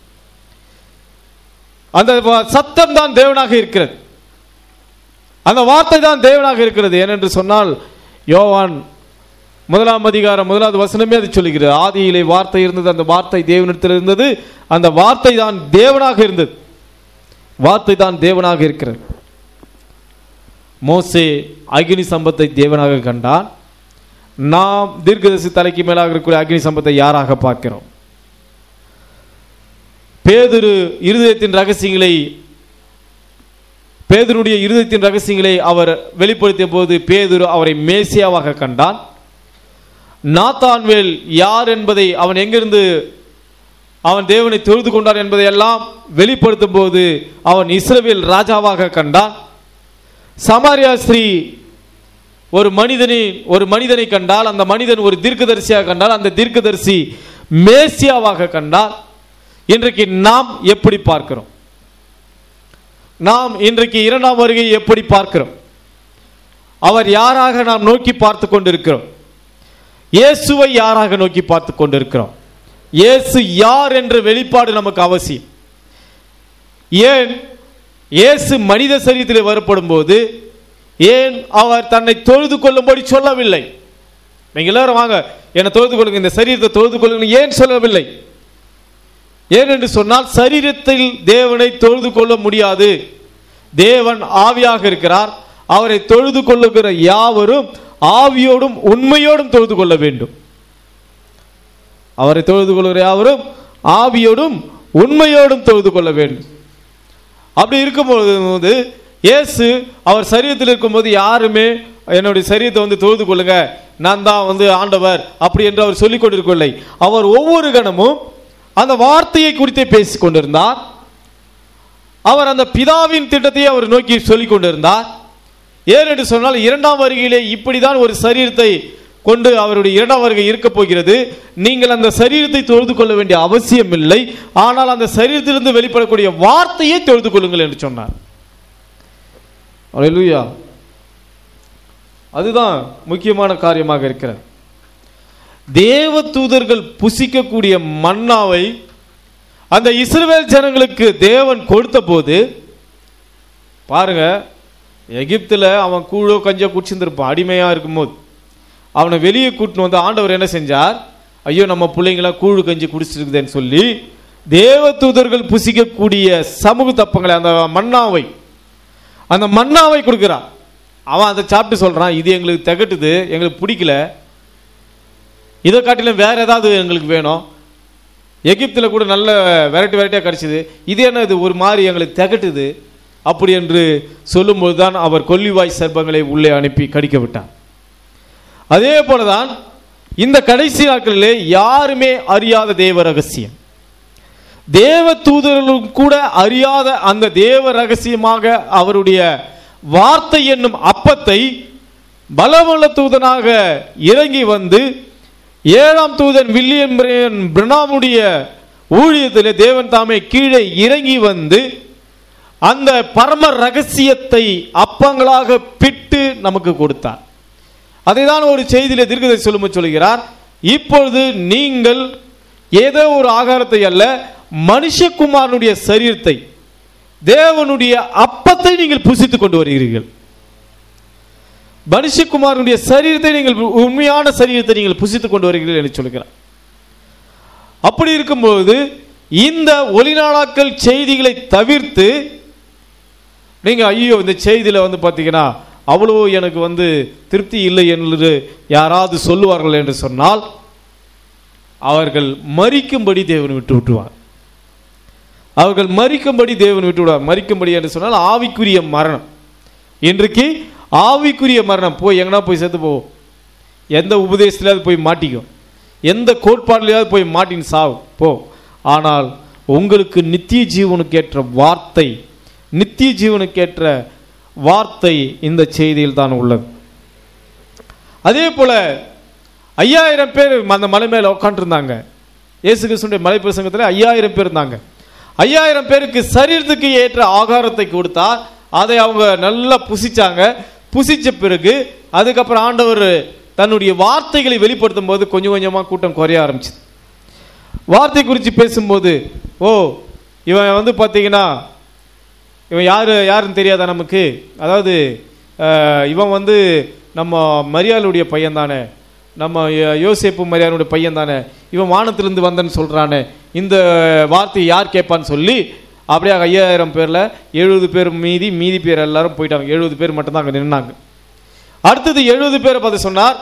அந்த வ- சத்தம் தான் தேவனாக இருக்கிறது அந்த வார்த்தை தான் தேவனாக இருக்கிறது ஏனென்று சொன்னால் யோவான் முதலாம் அதிகாரம் முதலாவது வசனமே அது சொல்லுகிறது ஆதியிலே வார்த்தை இருந்தது அந்த வார்த்தை தேவனிடத்தில் இருந்தது அந்த வார்த்தை தான் தேவனாக இருந்தது வார்த்தை தான் தேவனாக இருக்கிறது மோசே அக்னி சம்பத்தை தேவனாக கண்டான் நாம் தீர்க்கதரிசி தலைக்கு மேலாக இருக்கக்கூடிய அக்னி சம்பத்தை யாராக பார்க்கிறோம் பேதுரு இருதயத்தின் ரகசியங்களை பேதுருடைய இருதயத்தின் ரகசியங்களை அவர் வெளிப்படுத்திய போது பேதுரு அவரை மேசியாவாக கண்டான் நாத்தான்வேல் யார் என்பதை அவன் எங்கிருந்து அவன் தேவனை தொழுது கொண்டான் என்பதை எல்லாம் வெளிப்படுத்தும் போது அவன் இஸ்ரவேல் ராஜாவாக கண்டான் சமாரியா ஸ்ரீ ஒரு மனிதனை ஒரு மனிதனை கண்டால் அந்த மனிதன் ஒரு தீர்க்கதரிசியாக கண்டால் அந்த தீர்க்கதரிசி மேசியாவாக கண்டால் இன்றைக்கு நாம் எப்படி பார்க்கிறோம் நாம் இன்றைக்கு இரண்டாம் வருகையை எப்படி பார்க்கிறோம் அவர் யாராக நாம் நோக்கி பார்த்து கொண்டிருக்கிறோம் இயேசுவை யாராக நோக்கி பார்த்து கொண்டிருக்கிறோம் இயேசு யார் என்ற வெளிப்பாடு நமக்கு அவசியம் ஏன் இயேசு மனித சரீரத்தில் வரப்படும் போது ஏன் அவர் தன்னை தொழுது கொள்ளும்படி சொல்லவில்லை நீங்க எல்லாரும் வாங்க என்னை தொழுது கொள்ளுங்க இந்த சரீரத்தை தொழுது கொள்ளுங்க ஏன் சொல்லவில்லை ஏன் என்று சொன்னால் சரீரத்தில் தேவனை தொழுது கொள்ள முடியாது தேவன் ஆவியாக இருக்கிறார் அவரை தொழுது கொள்ளுகிற யாவரும் ஆவியோடும் உண்மையோடும் தொழுது கொள்ள வேண்டும் அவரை தொழுது கொள்கிற யாவரும் ஆவியோடும் உண்மையோடும் தொழுது கொள்ள வேண்டும் அப்படி இருக்கும்போது இயேசு அவர் சரீரத்தில் இருக்கும்போது யாருமே என்னுடைய சரீரத்தை வந்து தொழுது கொள்ளுங்க நான் தான் வந்து ஆண்டவர் அப்படி என்று அவர் சொல்லிக் கொண்டிருக்கவில்லை அவர் ஒவ்வொரு கணமும் அந்த வார்த்தையை குறித்தே பேசிக் கொண்டிருந்தார் அவர் அந்த பிதாவின் திட்டத்தை அவர் நோக்கி சொல்லிக் கொண்டிருந்தார் ஏன் என்று சொன்னால் இரண்டாம் வருகையிலே இப்படிதான் ஒரு சரீரத்தை கொண்டு அவருடைய இரண்டாம் வருகை இருக்க போகிறது நீங்கள் அந்த சரீரத்தை தொழுது கொள்ள வேண்டிய அவசியம் இல்லை ஆனால் அந்த சரீரத்திலிருந்து வெளிப்படக்கூடிய வார்த்தையை தொழுது கொள்ளுங்கள் என்று சொன்னார் அல்லேலூயா அதுதான் முக்கியமான காரியமாக இருக்கிறது தேவ தூதர்கள் புசிக்கக்கூடிய மன்னாவை அந்த இஸ்ரவேல் ஜனங்களுக்கு தேவன் கொடுத்த போது பாருங்க எகிப்துல அவன் கூழோ கஞ்சோ குடிச்சிருந்திருப்பான் அடிமையா இருக்கும்போது அவனை வெளியே கூட்டின்னு வந்து ஆண்டவர் என்ன செஞ்சார் ஐயோ நம்ம பிள்ளைங்களாம் கூழு கஞ்சி குடிச்சிருக்குதுன்னு சொல்லி தேவ தூதர்கள் புசிக்கக்கூடிய சமூக தப்பங்களை அந்த மன்னாவை அந்த மன்னாவை கொடுக்கிறான் அவன் அதை சாப்பிட்டு சொல்றான் இது எங்களுக்கு திகட்டுது எங்களுக்கு பிடிக்கல இதை காட்டிலும் வேற ஏதாவது எங்களுக்கு வேணும் எகிப்தில் கூட நல்ல வெரைட்டி வெரைட்டியாக கிடச்சிது இது என்ன இது ஒரு மாதிரி எங்களுக்கு திகட்டுது அப்படி என்று சொல்லும்போது தான் அவர் கொல்லிவாய் சர்ப்பங்களை உள்ளே அனுப்பி கடிக்க விட்டார் அதே போலதான் இந்த கடைசி நாட்களிலே யாருமே அறியாத தேவ ரகசியம் தேவ தூதர்களும் கூட அறியாத அந்த தேவ ரகசியமாக அவருடைய வார்த்தை என்னும் அப்பத்தை பலமுள்ள தூதனாக இறங்கி வந்து ஏழாம் தூதன் வில்லியம் பிரணாமுடைய ஊழியத்திலே தேவன் தாமே கீழே இறங்கி வந்து அந்த பரம ரகசியத்தை அப்பங்களாக பிட்டு நமக்கு கொடுத்தார் அதை தான் ஒரு செய்தியிலே தீர்க்கதரிசி சொல்லும்போது சொல்கிறார் இப்பொழுது நீங்கள் ஏதோ ஒரு ஆகாரத்தை அல்ல மனுஷகுமாரனுடைய சரீரத்தை தேவனுடைய அப்பத்தை நீங்கள் புசித்துக் கொண்டு வருகிறீர்கள் மனுஷகுமாரனுடைய சரீரத்தை நீங்கள் உண்மையான சரீரத்தை நீங்கள் புசித்துக் கொண்டு வருகிறீர்கள் என்று சொல்கிறார் அப்படி இருக்கும்போது இந்த ஒளிநாளாக்கள் செய்திகளை தவிர்த்து நீங்க ஐயோ இந்த செய்தியில வந்து பார்த்தீங்கன்னா அவ்வளோ எனக்கு வந்து திருப்தி இல்லை என்று யாராவது சொல்லுவார்கள் என்று சொன்னால் அவர்கள் மறிக்கும்படி தேவன் விட்டு விட்டுவார் அவர்கள் மறிக்கும்படி தேவன் விட்டு விடுவார் மறிக்கும்படி என்று சொன்னால் ஆவிக்குரிய மரணம் இன்றைக்கு ஆவிக்குரிய மரணம் போய் எங்கனா போய் செத்து போ எந்த உபதேசத்திலாவது போய் மாட்டிக்கும் எந்த கோட்பாடுலையாவது போய் மாட்டின்னு சாவு போ ஆனால் உங்களுக்கு நித்திய ஜீவனுக்கு ஏற்ற வார்த்தை நித்திய ஜீவனுக்கு ஏற்ற வார்த்தை இந்த செய்தியில் தான் உள்ளது அதே போல ஐயாயிரம் பேர் அந்த மலை மேல உட்காந்துருந்தாங்க இயேசு கிறிஸ்துடைய மலை பிரசங்கத்தில் ஐயாயிரம் பேர் இருந்தாங்க ஐயாயிரம் பேருக்கு சரீரத்துக்கு ஏற்ற ஆகாரத்தை கொடுத்தா அதை அவங்க நல்லா புசிச்சாங்க புசிச்ச பிறகு அதுக்கப்புறம் ஆண்டவர் தன்னுடைய வார்த்தைகளை வெளிப்படுத்தும் போது கொஞ்சம் கொஞ்சமாக கூட்டம் குறைய ஆரம்பிச்சுது வார்த்தை குறித்து பேசும்போது ஓ இவன் வந்து பார்த்தீங்கன்னா இவன் யார் யாருன்னு தெரியாதா நமக்கு அதாவது அஹ், இவன் வந்து நம்ம மரியாளுடைய பையன் தானே நம்ம யோ- யோசேப்பு மரியாளுடைய பையன் தானே இவன் வானத்திலிருந்து வந்தன்னு சொல்கிறானே இந்த வார்த்தையை யார் கேட்பான்னு சொல்லி அப்படியே ஐயாயிரம் பேரில் எழுபது பேர் மீதி மீதி பேர் எல்லாரும் போயிட்டாங்க எழுபது பேர் மட்டும்தான் அங்கே நின்னாங்க அடுத்தது எழுபது பேரை பார்த்து சொன்னார்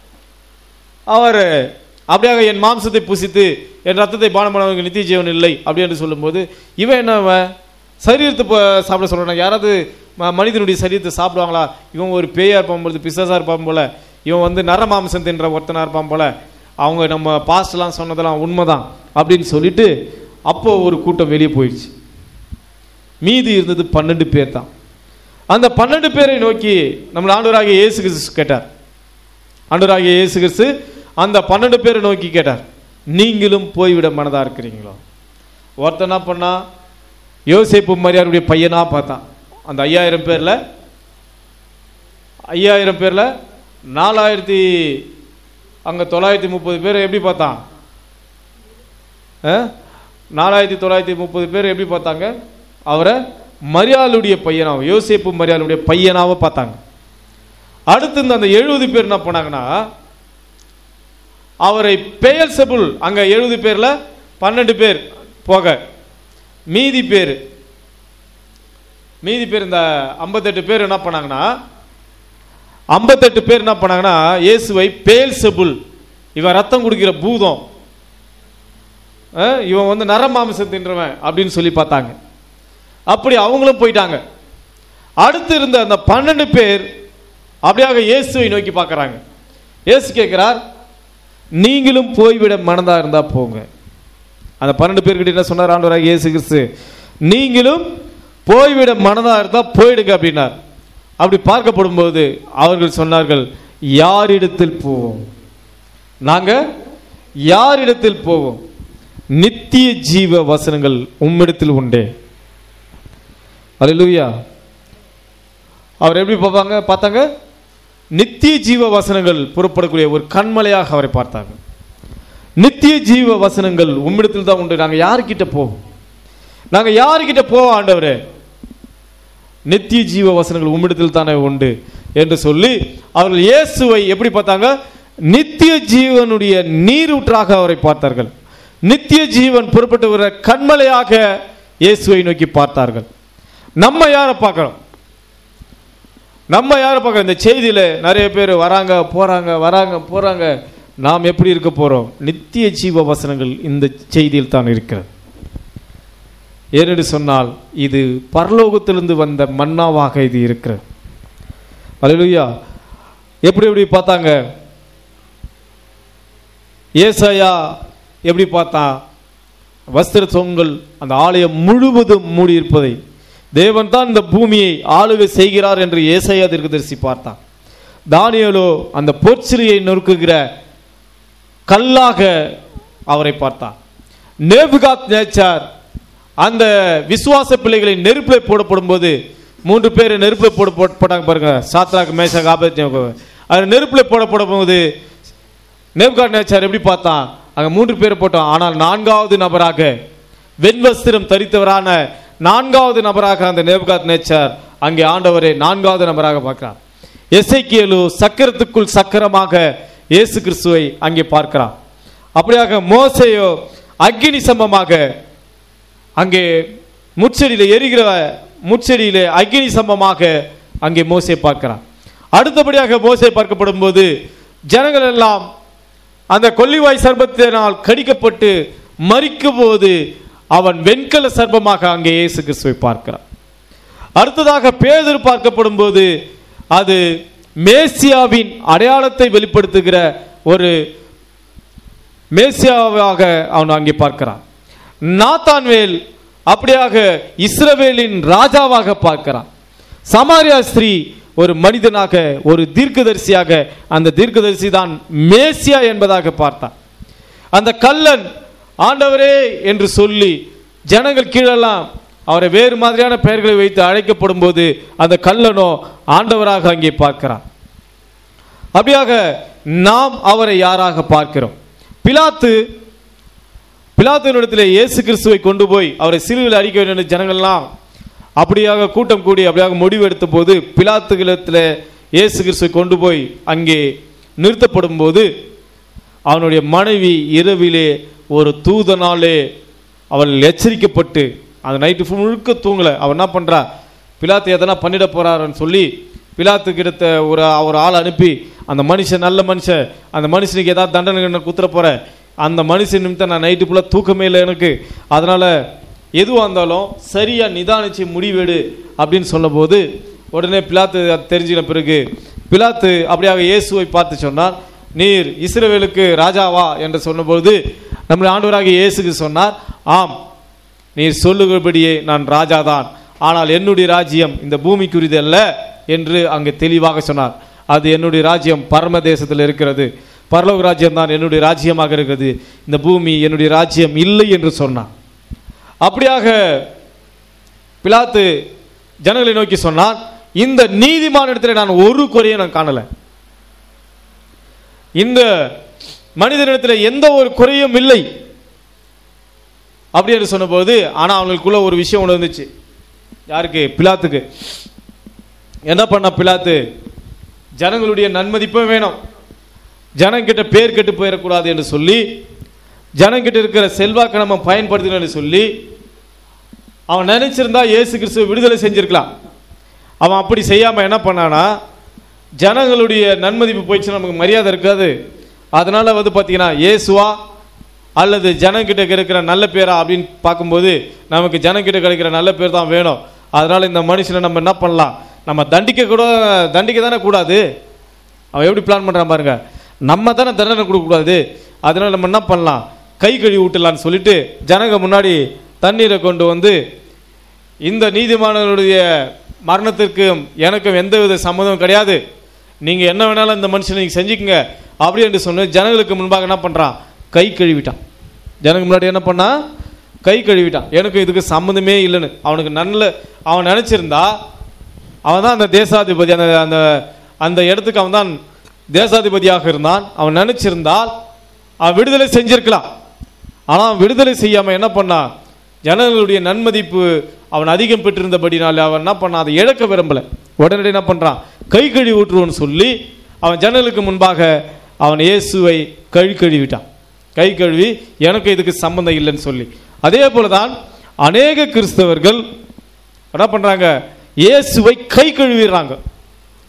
அவர் அப்படியாக என் மாம்சத்தை புசித்து என் ரத்தத்தை பானம் பண்ணவங்க நித்திய ஜீவன் இல்லை அப்படி என்று சொல்லும்போது இவன் என்ன அவன் சரீரத்தை ப- சாப்பிட சொல்றான் யாராவது ம- மனிதனுடைய சரீரத்தை சாப்பிடுவாங்களா இவன் ஒரு பேயா இருப்பான் போல பிசாசா இருப்பான் போல இவன் வந்து நர மாம்சம் தின்ற ஒருத்தனா இருப்பான் போல அவங்க நம்ம பாஸ்ட்லாம் சொன்னதெல்லாம் உண்மைதான் அப்படின்னு சொல்லிட்டு அப்போ ஒரு கூட்டம் வெளியே போயிடுச்சு மீதி இருந்தது பன்னெண்டு பேர் தான் அந்த பன்னெண்டு பேரை நோக்கி நம்ம ஆண்டவராகிய இயேசு கிறிஸ்து கேட்டார் ஆண்டவராகிய இயேசு கிறிஸ்து அந்த பன்னெண்டு பேரை நோக்கி கேட்டார் நீங்களும் போய்விட மனதா இருக்கிறீங்களோ ஒருத்தன் என்ன பண்ணா யோசேப்பு மரியாருடைய பையனா பார்த்தான் அந்த ஐயாயிரம் பேர்ல ஐயாயிரம் பேர்ல நாலாயிரத்தி அங்க தொள்ளாயிரத்தி முப்பது பேர் எப்படி பார்த்தான் அஹ்? நாலாயிரத்தி தொள்ளாயிரத்தி முப்பது பேர் எப்படி பார்த்தாங்க அவரை மரியாளுடைய பையனாவும் யோசேப்பு மரியாளுடைய பையனாவ பார்த்தாங்க அடுத்து இந்த அந்த எழுபது பேர் என்ன பண்ணாங்கன்னா அவரை பெயர் செபுல் அங்க எழுபது பேர்ல பன்னெண்டு பேர் போக மீதி பேர் மீதி பேர் இந்த ஐம்பத்தெட்டு பேர் என்ன பண்ணாங்கன்னா ஐம்பத்தெட்டு பேர் என்ன பண்ணாங்கன்னா இயேசுவை பேல் செபுல் இவன் ரத்தம் குடிக்கிற பூதம் அஹ், இவன் வந்து நரமாம்சம் தின்றவன் அப்படின்னு சொல்லி பார்த்தாங்க அப்படி அவங்களும் போயிட்டாங்க அடுத்து இருந்த அந்த பன்னெண்டு பேர் அப்படியாக இயேசுவை நோக்கி பார்க்கறாங்க இயேசு கேட்கிறார் நீங்களும் போய்விட மனதா இருந்தா போங்க அந்த பன்னெண்டு பேர்கிட்ட என்ன சொன்னார் ஆண்டவராக இயேசு கிறிஸ்து நீங்களும் போய்விட மனதா இருந்தா போயிடுங்க அப்படின்னார் அப்படி பார்க்கப்படும் போது அவர்கள் சொன்னார்கள் யாரிடத்தில் போவோம் நாங்க யாரிடத்தில் போவோம் நித்திய ஜீவ வசனங்கள் உம்மிடத்தில் உண்டே அல்லேலூயா அவர் எப்படி பார்ப்பாங்க பார்த்தாங்க நித்திய ஜீவ வசனங்கள் புறப்படக்கூடிய ஒரு கண்மலையாக அவரை பார்த்தாங்க நித்திய ஜீவ வசனங்கள் உம்மிடத்தில் தான் உண்டு நாங்க யாருக்கிட்ட போவோம் நாங்க யாருக்கிட்ட போவோம் ஆண்டவரே நித்திய ஜீவ வசனங்கள் உம்மிடத்தில் தானே உண்டு என்று சொல்லி அவர்கள் இயேசுவை எப்படி பார்த்தாங்க நித்திய ஜீவனுடைய நீரூற்றாக அவரை பார்த்தார்கள் நித்திய ஜீவன் புறப்பட்டு வர கண்மலையாக இயேசுவை நோக்கி பார்த்தார்கள் நம்ம யாரை பார்க்கிறோம் நம்ம யாரை பார்க்க இந்த செய்தியில நிறைய பேர் வராங்க போறாங்க வராங்க போறாங்க நாம் எப்படி இருக்க போறோம் நித்திய ஜீவ வசனங்கள் இந்த செய்தியில் தான் இருக்கிறது ஏனென்று சொன்னால் இது பரலோகத்திலிருந்து வந்த மன்னாவாக இது இருக்கிறது அல்லேலூயா எப்படி எப்படி பார்த்தாங்க ஏசாயா எப்படி பார்த்தான் வஸ்திர தொங்கல் அந்த ஆலயம் முழுவதும் மூடி இருப்பதை தேவன் தான் இந்த பூமியை ஆளுகை செய்கிறார் என்று ஏசாயா தீர்க்கதரிசி பார்த்தான் தானியேலோ அந்த பொற்சிலையை நொறுக்குகிற கல்லாக அவரை பார்த்தான் நேபுகாத் நேச்சார் அந்த விசுவாச பிள்ளைகளை நெருப்பில் போடப்படும் போது மூன்று பேர் நெருப்பில் போட போட்- போட்டாங்க பாருங்க சாத்ராக் மேஷாக் ஆபத் அது நெருப்பில் போடப்படும் போது நேபுகாத் நேச்சார் எப்படி பார்த்தான் அங்க மூன்று பேர் போட்டோம் ஆனால் நான்காவது நபராக வெண்வஸ்திரம் தரித்தவரான நான்காவது நபராக அந்த நேபுகாத் நேச்சார் அங்கே ஆண்டவரை நான்காவது நபராக பார்க்கிறார் எசேக்கியேலு சக்கரத்துக்குள் சக்கரமாக இயேசு கிறிஸ்துவை அங்கே பார்க்கிறார் அப்படியாக மோசேயோ அக்கினி சம்பமாக அங்கே முச்செடியில எரிகிற முச்செடியில அக்கினி சம்பமாக அங்கே மோசே பார்க்கிறான் அடுத்தபடியாக மோசே பார்க்கப்படும் போது ஜனங்கள் எல்லாம் அந்த கொல்லிவாய் சர்பத்தினால் கடிக்கப்பட்டு மறிக்கும் போது அவன் வெண்கல சர்ப்பமாக அங்கே இயேசு கிறிஸ்துவை பார்க்கிறான் அடுத்ததாக பேதர் பார்க்கப்படும் போது அது மேசியாவின் அடையாளத்தை வெளிப்படுத்துகிற ஒரு மேசியாவாக அவன் அங்கே பார்க்கிறான் நாத்தான்வேல் அப்படியாக இஸ்ரவேலின் ராஜாவாக பார்க்கிறான் சமாரியா ஸ்திரீ ஒரு மனிதனாக ஒரு தீர்க்கதரிசியாக அந்த தீர்க்கதரிசி தான் மேசியா என்பதாக பார்த்தான் அந்த கல்லன் ஆண்டவரே என்று சொல்லி ஜனங்கள் கீழெல்லாம் அவரை வேறு மாதிரியான பெயர்களை வைத்து அழைக்கப்படும் போது அந்த கல்லனோ ஆண்டவராக அங்கே பார்க்கிறான் அப்படியாக நாம் அவரை யாராக பார்க்கிறோம் பிலாத்து பிலாத்துவினிடத்தில் இயேசு கிறிஸ்துவை கொண்டு போய் அவரை சிலுவையில் அடிக்க வேண்டும் என்று ஜனங்கள்லாம் அப்படியாக கூட்டம் கூடி அப்படியாக முடிவெடுத்த போது பிலாத்துகிலத்தில் இயேசு கிறிஸ்துவை கொண்டு போய் அங்கே நிறுத்தப்படும் போது அவனுடைய மனைவி இரவிலே ஒரு தூதனாலே அவள் எச்சரிக்கப்பட்டு அந்த நைட்டு முழுக்க தூங்கலை அவன் என்ன பண்றா பிலாத்து எதனா பண்ணிட போறாருன்னு சொல்லி பிலாத்து கிட்ட ஒரு ஒரு ஆள் அனுப்பி அந்த மனுஷன் நல்ல மனுஷன் அந்த மனுஷனுக்கு ஏதாவது தண்டனை என்ன குத்துற போற அந்த மனுஷன் நிமித்தம் நான் நைட்டு ஃபுல்லாக தூக்கமே இல்லை எனக்கு அதனால எதுவாக இருந்தாலும் சரியா நிதானிச்சு முடிவெடு அப்படின்னு சொன்னபோது உடனே பிலாத்து அது தெரிஞ்சின பிறகு பிலாத்து அப்படியாக இயேசுவை பார்த்து சொன்னார் நீர் இஸ்ரவேலுக்கு ராஜாவா என்று சொன்னபோது நம்முடைய ஆண்டவராகிய இயேசுக்கு சொன்னார் ஆம் நீர் சொல்லுகிறபடியே நான் ராஜாதான் ஆனால் என்னுடைய ராஜ்யம் இந்த பூமிக்குரியது அல்ல என்று அங்கு தெளிவாக சொன்னார் அது என்னுடைய ராஜ்யம் பரம தேசத்தில் இருக்கிறது பரலோக ராஜ்யம் தான் என்னுடைய ராஜ்யமாக இருக்கிறது இந்த பூமி என்னுடைய ராஜ்யம் இல்லை என்று சொன்னார் அப்படியாக பிலாத்து ஜனங்களை நோக்கி சொன்னான் இந்த நீதிமான இடத்துல நான் ஒரு குறையும் நான் காணல இந்த மனிதனிடத்தில் எந்த ஒரு குறையும் இல்லை அப்படி என்று சொன்னபோது ஆனா அவங்களுக்குள்ள ஒரு விஷயம் ஒன்று இருந்துச்சு யாருக்கு பிலாத்துக்கு என்ன பண்ண பிலாத்து ஜனங்களுடைய நன்மதிப்பும் வேணும் ஜனங்கிட்ட பேர் கெட்டு போயிடக்கூடாது என்று சொல்லி ஜனங்கிட்ட இருக்கிற செல்வாக்கை நம்ம பயன்படுத்தணும்னு சொல்லி அவன் நினைச்சிருந்தா இயேசு கிறிஸ்துவை விடுதலை செஞ்சிருக்கலாம் அவன் அப்படி செய்யாம என்ன பண்ணானா ஜனங்களுடைய நன்மதிப்பு போயிடுச்சு நமக்கு மரியாதை இருக்காது அதனால வந்து பார்த்தீங்கன்னா இயேசுவா அல்லது ஜனங்கிட்ட கிடைக்கிற நல்ல பேரா அப்படின்னு பார்க்கும்போது நமக்கு ஜனங்கிட்ட கிடைக்கிற நல்ல பேர் தான் வேணும் அதனால இந்த மனுஷனை நம்ம என்ன பண்ணலாம் நம்ம தண்டிக்க கூட தண்டிக்க தானே கூடாது அவன் எப்படி பிளான் பண்றான் பாருங்க நம்ம தானே தண்டனை கொடுக்கக்கூடாது அதனால நம்ம என்ன பண்ணலாம் கை கழுவி விட்டுலான்னு சொல்லிட்டு ஜனங்க முன்னாடி தண்ணீரை கொண்டு வந்து இந்த நீதிமானவருடைய மரணத்திற்கும் எனக்கும் எந்தவித சம்மதமும் கிடையாது நீங்க என்ன வேணாலும் இந்த மனுஷனை நீங்க செஞ்சுக்கங்க அப்படி என்று சொன்ன ஜனங்களுக்கு முன்பாக என்ன பண்றான் கை கழுவிட்டான் ஜனங்க முன்னாடி என்ன பண்ணா கை கழுவிட்டான் எனக்கு இதுக்கு சம்மந்தமே இல்லைன்னு அவனுக்கு நல்ல அவன் நினைச்சிருந்தா அவன் தான் அந்த தேசாதிபதி அந்த அந்த அந்த இடத்துக்கு அவன் தான் தேசாதிபதியாக இருந்தான் அவன் நினைச்சிருந்தால் அவன் விடுதலை செஞ்சிருக்கலாம் ஆனால் அவன் விடுதலை செய்யாம என்ன பண்ணான் ஜனங்களுடைய நன்மதிப்பு அவன் அதிகம் பெற்றிருந்தபடினால அவன் என்ன பண்ணான் அதை இழக்க விரும்பல உடனடி என்ன பண்றான் கை கழுவி விட்டுருவோன்னு சொல்லி அவன் ஜனங்களுக்கு முன்பாக அவன் இயேசுவை கழி கழுவிட்டான் கை கழுவி எனக்கு இதுக்கு சம்பந்தம் இல்லைன்னு சொல்லி அதே போலதான் அநேக கிறிஸ்தவர்கள் என்ன பண்றாங்க இயேசுவை கை கழுவிடுறாங்க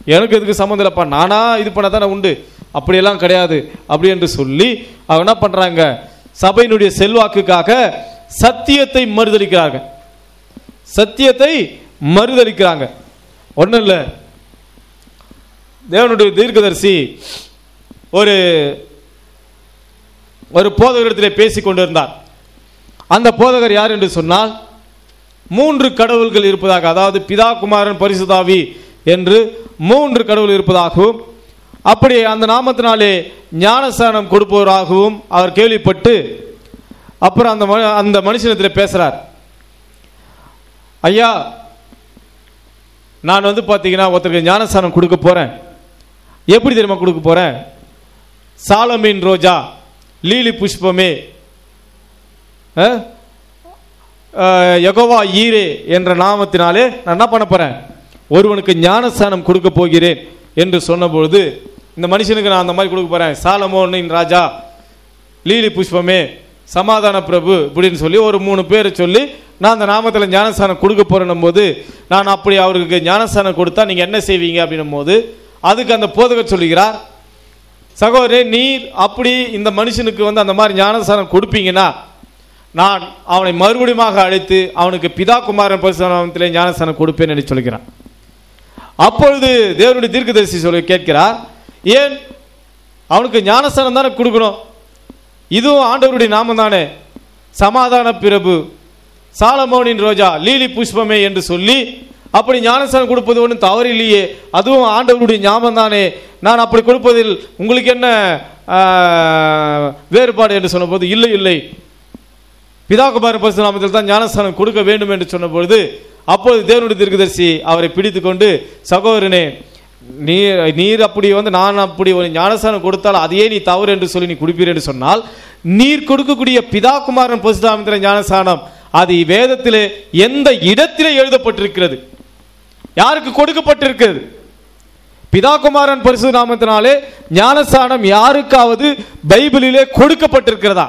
எனக்கு இதுக்கு சம்மந்தம் இல்லைப்பா நானா இது பண்ண தானே உண்டு அப்படியெல்லாம் கிடையாது அப்படி என்று சொல்லி அவங்க என்ன பண்றாங்க சபையினுடைய செல்வாக்குக்காக சத்தியத்தை மறுதளிக்கிறார்கள் சத்தியத்தை மறுதளிக்கிறாங்க ஒன்றும் இல்லை தேவனுடைய தீர்க்கதரிசி ஒரு ஒரு போதகரிடத்திலே பேசிக் கொண்டிருந்தார் அந்த போதகர் யார் என்று சொன்னால் மூன்று கடவுள்கள் இருப்பதாக அதாவது பிதா குமாரன் பரிசுதாவி என்று மூன்று கடவுள் இருப்பதாகவும் அப்படி அந்த நாமத்தினாலே ஞானஸ்தானம் கொடுப்பவராகவும் அவர் கேள்விப்பட்டு அப்புறம் அந்த மனு- அந்த மனுஷனத்தில் பேசுறார் ஐயா நான் வந்து பார்த்தீங்கன்னா ஒருத்தருக்கு ஞானஸ்தானம் கொடுக்க போறேன் எப்படி தெரியுமா கொடுக்க போறேன் சாலமீன் ரோஜா லீலி புஷ்பமே அஹ், அஹ், யெகோவா ஈரே என்ற நாமத்தினாலே நான் என்ன பண்ண போறேன் ஒருவனுக்கு ஞானஸ்தானம் கொடுக்க போகிறேன் என்று சொன்னபொழுது இந்த மனுஷனுக்கு நான் அந்த மாதிரி கொடுக்க போறேன் சாலமோனின் ராஜா லீலி புஷ்பமே சமாதான பிரபு இப்படின்னு சொல்லி ஒரு மூணு பேரை சொல்லி நான் அந்த நாமத்தில் ஞானஸ்தானம் கொடுக்க போறேன்னும் போது நான் அப்படி அவருக்கு ஞானஸ்தானம் கொடுத்தா நீங்க என்ன செய்வீங்க அப்படின்னும் போது அதுக்கு அந்த போதகர் சொல்லுகிறார் சகோதரே நீர் அப்படி இந்த மனுஷனுக்கு வந்து அந்த மாதிரி ஞானஸ்தானம் கொடுப்பீங்கன்னா நான் அவனை மறுபடியுமாக அழைத்து அவனுக்கு பிதா குமாரன் பரிசுநாமத்திலே ஞானஸ்தானம் கொடுப்பேன் என்று சொல்கிறான் அப்பொழுது தேவனுடைய தீர்க்கதரிசி சொல்லி கேட்கிறார் ஏன் அவனுக்கு ஞானஸ்தானம் தானே கொடுக்கணும் இதுவும் ஆண்டவருடைய நாமம் தானே சமாதான பிரபு சாலமோனின் ரோஜா லீலி புஷ்பமே என்று சொல்லி அப்படி ஞானஸ்தானம் கொடுப்பது ஒன்றும் தவறு இல்லையே அதுவும் ஆண்டவருடைய ஞாபகம் தானே நான் அப்படி கொடுப்பதில் உங்களுக்கு என்ன ஆ, வேறுபாடு என்று சொன்னபோது இல்லை இல்லை பிதாகுமார பரிசுநாமத்தில் தான் ஞானஸ்தானம் கொடுக்க வேண்டும் என்று சொன்னபொழுது அப்பொழுது தேவனுடைய தீர்க்கதரிசி அவரை பிடித்துக்கொண்டு சகோதரனே நீர் நீர் அப்படி வந்து நான் அப்படி ஒரு ஞானஸ்தானம் கொடுத்தால் அதையே நீ தவறு என்று சொல்லி நீ குடிப்பீர் என்று சொன்னால் நீர் கொடுக்கக்கூடிய பிதாகுமாரன் பரிசுநாமத்தில் ஞானஸ்தானம் அது வேதத்திலே எந்த இடத்திலே எழுதப்பட்டிருக்கிறது யாருக்கு கொடுக்கப்பட்டிருக்கிறது பிதாகுமாரன் பரிசு நாமத்தினாலே ஞானஸ்தானம் யாருக்காவது பைபிளிலே கொடுக்கப்பட்டிருக்கிறதா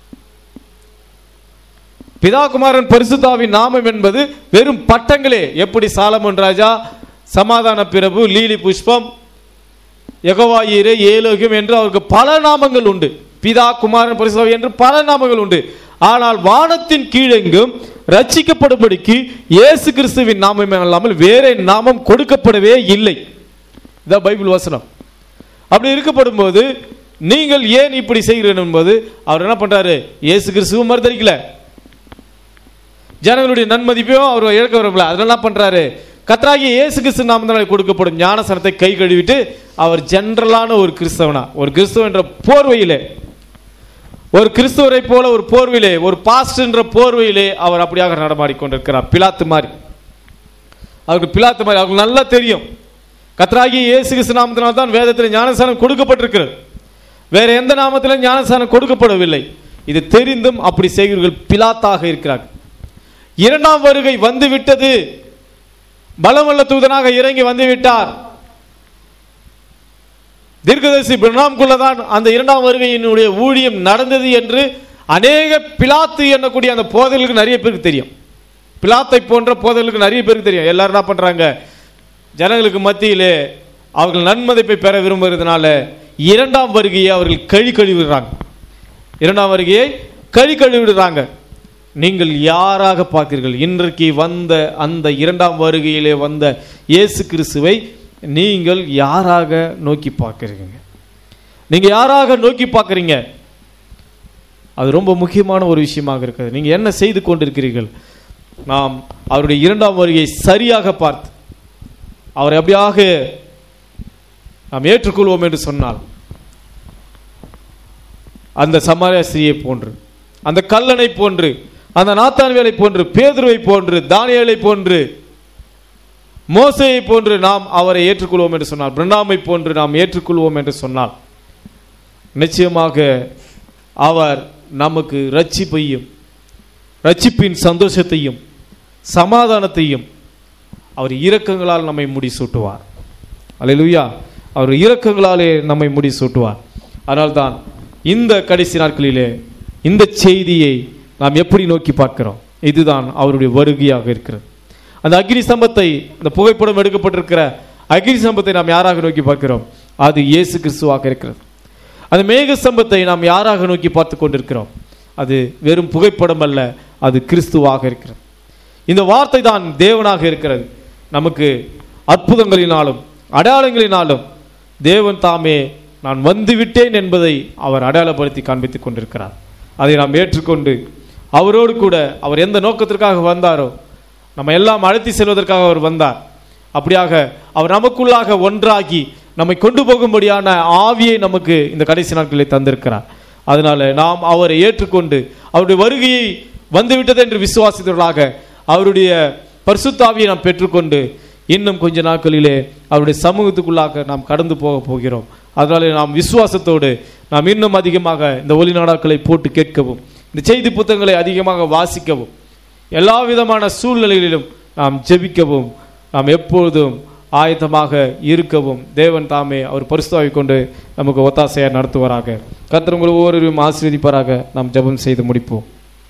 பிதாகுமாரன் பரிசுத்தாவின் நாமம் என்பது வெறும் பட்டங்களே எப்படி சாலமன் ராஜா சமாதான பிரபு லீலி புஷ்பம் யெகோவாயீரே ஏலோகியம் என்று அவருக்கு பல நாமங்கள் உண்டு பிதா குமாரன் பரிசுத்தாவி என்று பல நாமங்கள் உண்டு ஆனால் வானத்தின் கீழெங்கும் ரட்சிக்கப்படும்படிக்கு இயேசு கிறிஸ்துவின் நாமம் அல்லாமல் வேற நாமம் கொடுக்கப்படவே இல்லை இதான் பைபிள் வசனம் அப்படி இருக்கப்படும் போது நீங்கள் ஏன் இப்படி செய்கிறீர்கள் என்பது அவர் என்ன பண்றாரு இயேசு கிறிஸ்துவும் மறுதளிக்கல ஜனங்களுடைய நன்மதிப்பையும் அவர் இழக்க விரும்பல அதனால என்ன பண்றாரு கத்ராகி இயேசு கிறிஸ்து நாமத்தினாலே கொடுக்கப்படும் ஞானசனத்தை கை கழுவிட்டு அவர் ஜெனரலான ஒரு கிறிஸ்தவனா ஒரு கிறிஸ்தவ என்ற போர்வையிலே ஒரு கிறிஸ்துவரை போல ஒரு போர்வையிலே ஒரு பாஸ்ட் என்ற போர்வையிலே அவர் அப்படியாக நடமாடிக்கொண்டிருக்கிறார் பிலாத்து மாதிரி அவருக்கு பிலாத்து மாதிரி அவருக்கு நல்லா தெரியும் கத்ராகி இயேசு கிறிஸ்து நாமத்தினால் தான் வேதத்தில் ஞானஸ்தானம் கொடுக்கப்பட்டிருக்கிறது வேற எந்த நாமத்திலும் ஞானஸ்தானம் கொடுக்கப்படவில்லை இது தெரிந்தும் அப்படி செய்கிறவர்கள் பிலாத்தாக இருக்கிறார்கள் இரண்டாம் வருகை வந்து விட்டது பலமுள்ள தூதனாக இறங்கி வந்து விட்டார் தீர்க்கதரிசி பிரணாம்குள்ளதான் அந்த இரண்டாம் வருகையினுடைய ஊழியம் நடந்தது என்று அநேக பிலாத்து எண்ணக்கூடிய அந்த போதர்களுக்கு நிறைய பேருக்கு தெரியும் பிலாத்தை போன்ற போதர்களுக்கு நிறைய பேருக்கு தெரியும் எல்லாரும் என்ன பண்றாங்க ஜனங்களுக்கு மத்தியிலே அவர்கள் நன்மதிப்பை பெற விரும்புகிறதுனால இரண்டாம் வருகையை அவர்கள் கழி கழுவிடுறாங்க இரண்டாம் வருகையை கழி கழுவிடுறாங்க நீங்கள் யாராக பார்க்கிறீர்கள் இன்றைக்கு வந்த அந்த இரண்டாம் வருகையிலே வந்த இயேசு கிறிஸ்துவை நீங்கள் யாராக நோக்கி பார்க்கிறீங்க நீங்க யாராக நோக்கி பார்க்குறீங்க அது ரொம்ப முக்கியமான ஒரு விஷயமாக இருக்கிறது நீங்க என்ன செய்து கொண்டிருக்கிறீர்கள் நாம் அவருடைய இரண்டாம் வருகையை சரியாக பார்த்து அவரை அப்படியாக நாம் ஏற்றுக்கொள்வோம் என்று சொன்னால் அந்த சமாரியா ஸ்திரியை போன்று அந்த கல்லனை போன்று அந்த நாத்தான்வேலை போன்று பேதுருவை போன்று தானியேலை போன்று மோசையை போன்று நாம் அவரை ஏற்றுக்கொள்வோம் என்று சொன்னால் பிரணாமை போன்று நாம் ஏற்றுக்கொள்வோம் என்று சொன்னால் நிச்சயமாக அவர் நமக்கு ரட்சிப்பையும் ரட்சிப்பின் சந்தோஷத்தையும் சமாதானத்தையும் அவர் இரக்கங்களால் நம்மை முடிசூட்டுவார் அல்லேலூயா அவர் இரக்கங்களாலே நம்மை முடிசூட்டுவார் அதனால்தான் இந்த கடைசி நாட்களிலே இந்த செய்தியை நாம் எப்படி நோக்கி பார்க்கிறோம் இதுதான் அவருடைய வருகையாக இருக்கிறது அந்த அக்னி ஸ்தம்பத்தை இந்த புகைப்படம் எடுக்கப்பட்டிருக்கிற அக்னி சம்பத்தை நாம் யாராக நோக்கி பார்க்கிறோம் அது இயேசு கிறிஸ்துவாக இருக்கிறது அந்த மேக சம்பத்தை நாம் யாராக நோக்கி பார்த்து கொண்டிருக்கிறோம் அது வெறும் புகைப்படம் அல்ல அது கிறிஸ்துவாக இருக்கிறது இந்த வார்த்தை தான் தேவனாக இருக்கிறது நமக்கு அற்புதங்களினாலும் அடையாளங்களினாலும் தேவன் தாமே நான் வந்து விட்டேன் என்பதை அவர் அடையாளப்படுத்தி காண்பித்துக் கொண்டிருக்கிறார் அதை நாம் ஏற்றுக்கொண்டு அவரோடு கூட அவர் எந்த நோக்கத்திற்காக வந்தாரோ நம்ம எல்லாம் அழைத்து செல்வதற்காக அவர் வந்தார் அப்படியாக அவர் நமக்குள்ளாக ஒன்றாகி நம்மை கொண்டு போகும்படியான ஆவியை நமக்கு இந்த கடைசி நாட்களில் தந்திருக்கிறார் அதனால நாம் அவரை ஏற்றுக்கொண்டு அவருடைய வருகையை வந்துவிட்டது என்று விசுவாசித்தவர்களாக அவருடைய பரிசுத்தாவியை நாம் பெற்றுக்கொண்டு இன்னும் கொஞ்ச நாட்களிலே அவருடைய சமூகத்துக்குள்ளாக நாம் கடந்து போக போகிறோம் அதனால நாம் விசுவாசத்தோடு நாம் இன்னும் அதிகமாக இந்த ஒளி நாடாக்களை போட்டு கேட்கவும் இந்த செய்தி புத்தகங்களை அதிகமாக வாசிக்கவும் எல்லா விதமான சூழ்நிலைகளிலும் நாம் ஜெபிக்கவும் நாம் எப்பொழுதும் ஆயத்தமாக இருக்கவும் தேவன் தாமே அவர் பரிசுத்தாவை கொண்டு நமக்கு ஒத்தாசையாக நடத்துவாராக கர்த்தர் உங்கள் ஒவ்வொருவரையும் ஆசீர்வதிப்பாராக நாம் ஜெபம் செய்து முடிப்போம்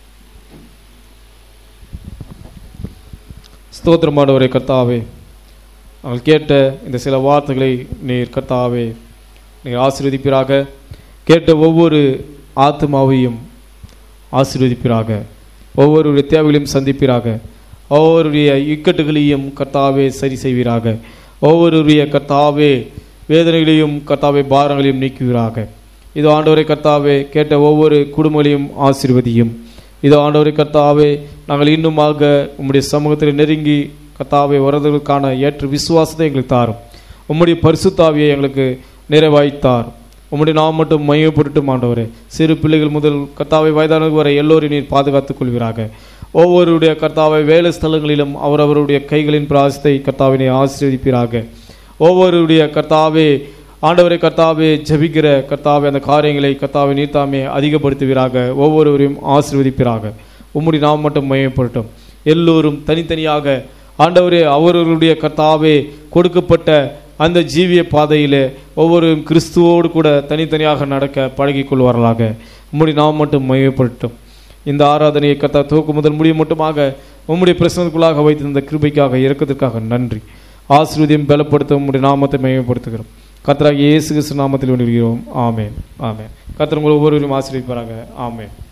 ஸ்தோத்திரமானவரே கர்த்தாவே நாங்கள் கேட்ட இந்த சில வார்த்தைகளை நீர் கர்த்தாவே நீர் ஆசீர்வதிப்பீராக கேட்ட ஒவ்வொரு ஆத்மாவையும் ஆசீர்வதிப்பீராக ஒவ்வொருடைய தேவைகளையும் சந்திப்பீராக ஒவ்வொருடைய இக்கட்டுகளையும் கர்த்தாவே சரி செய்வீராக ஒவ்வொருடைய கர்த்தாவே வேதனைகளையும் கர்த்தாவே பாரங்களையும் நீக்குவீராக இதோ ஆண்டவரை கர்த்தாவே கேட்ட ஒவ்வொரு குடும்பங்களையும் ஆசீர்வதியும் இதோ ஆண்டவரை கர்த்தாவே நாங்கள் இன்னுமாக உம்முடைய சமூகத்தில் நெருங்கி கர்த்தாவை வருவதற்கான ஏற்ற விசுவாசத்தை எங்களுக்கு தாரும் உம்முடைய பரிசுத்தாவியை எங்களுக்கு நிறைவாய்த்தார் உம்முடைய நாம் மட்டும் மையப்பட்டுட்டும் ஆண்டவரே சிறு பிள்ளைகள் முதல் கர்த்தாவை வயதானது வரை எல்லோரையும் நீர் பாதுகாத்துக் கொள்வீராக ஒவ்வொருடைய கர்த்தாவை வேலை ஸ்தலங்களிலும் அவரவருடைய கைகளின் பிராசத்தை கர்த்தாவினை ஆசீர்வதிப்பீராக ஒவ்வொருடைய கர்த்தாவே ஆண்டவரை கர்த்தாவே ஜெபிக்கிற கர்த்தாவே அந்த காரியங்களை கர்த்தாவை நீர்த்தாமே அதிகப்படுத்துவீராக ஒவ்வொருவரையும் ஆசீர்வதிப்பீராக உம்முடைய நாம் மட்டும் மையப்படட்டும் எல்லோரும் தனித்தனியாக ஆண்டவரே அவர்களுடைய கர்த்தாவே கொடுக்கப்பட்ட அந்த ஜீவிய பாதையிலே ஒவ்வொரு கிறிஸ்துவோடு கூட தனித்தனியாக நடக்க பழகிக் கொள்வார்களாக உம்முடைய நாம் மட்டும் மையப்படட்டும் இந்த ஆராதனையை கத்தா துவக்கு முதல் முடிவு மட்டுமாக உம்முடைய பிரசனத்துக்குள்ளாக வைத்திருந்த கிருபைக்காக இறக்கத்திற்காக நன்றி ஆசீர்வதியும் பலப்படுத்த உம்முடைய நாமத்தை மையப்படுத்துகிறோம் கத்தராக இயேசு கிறிஸ்து நாமத்தில் வேண்டுகிறோம் ஆமேன் ஆமேன் கத்தர் உங்களை ஒவ்வொருவரும் ஆசீர்வதிப்பாராக ஆமேன்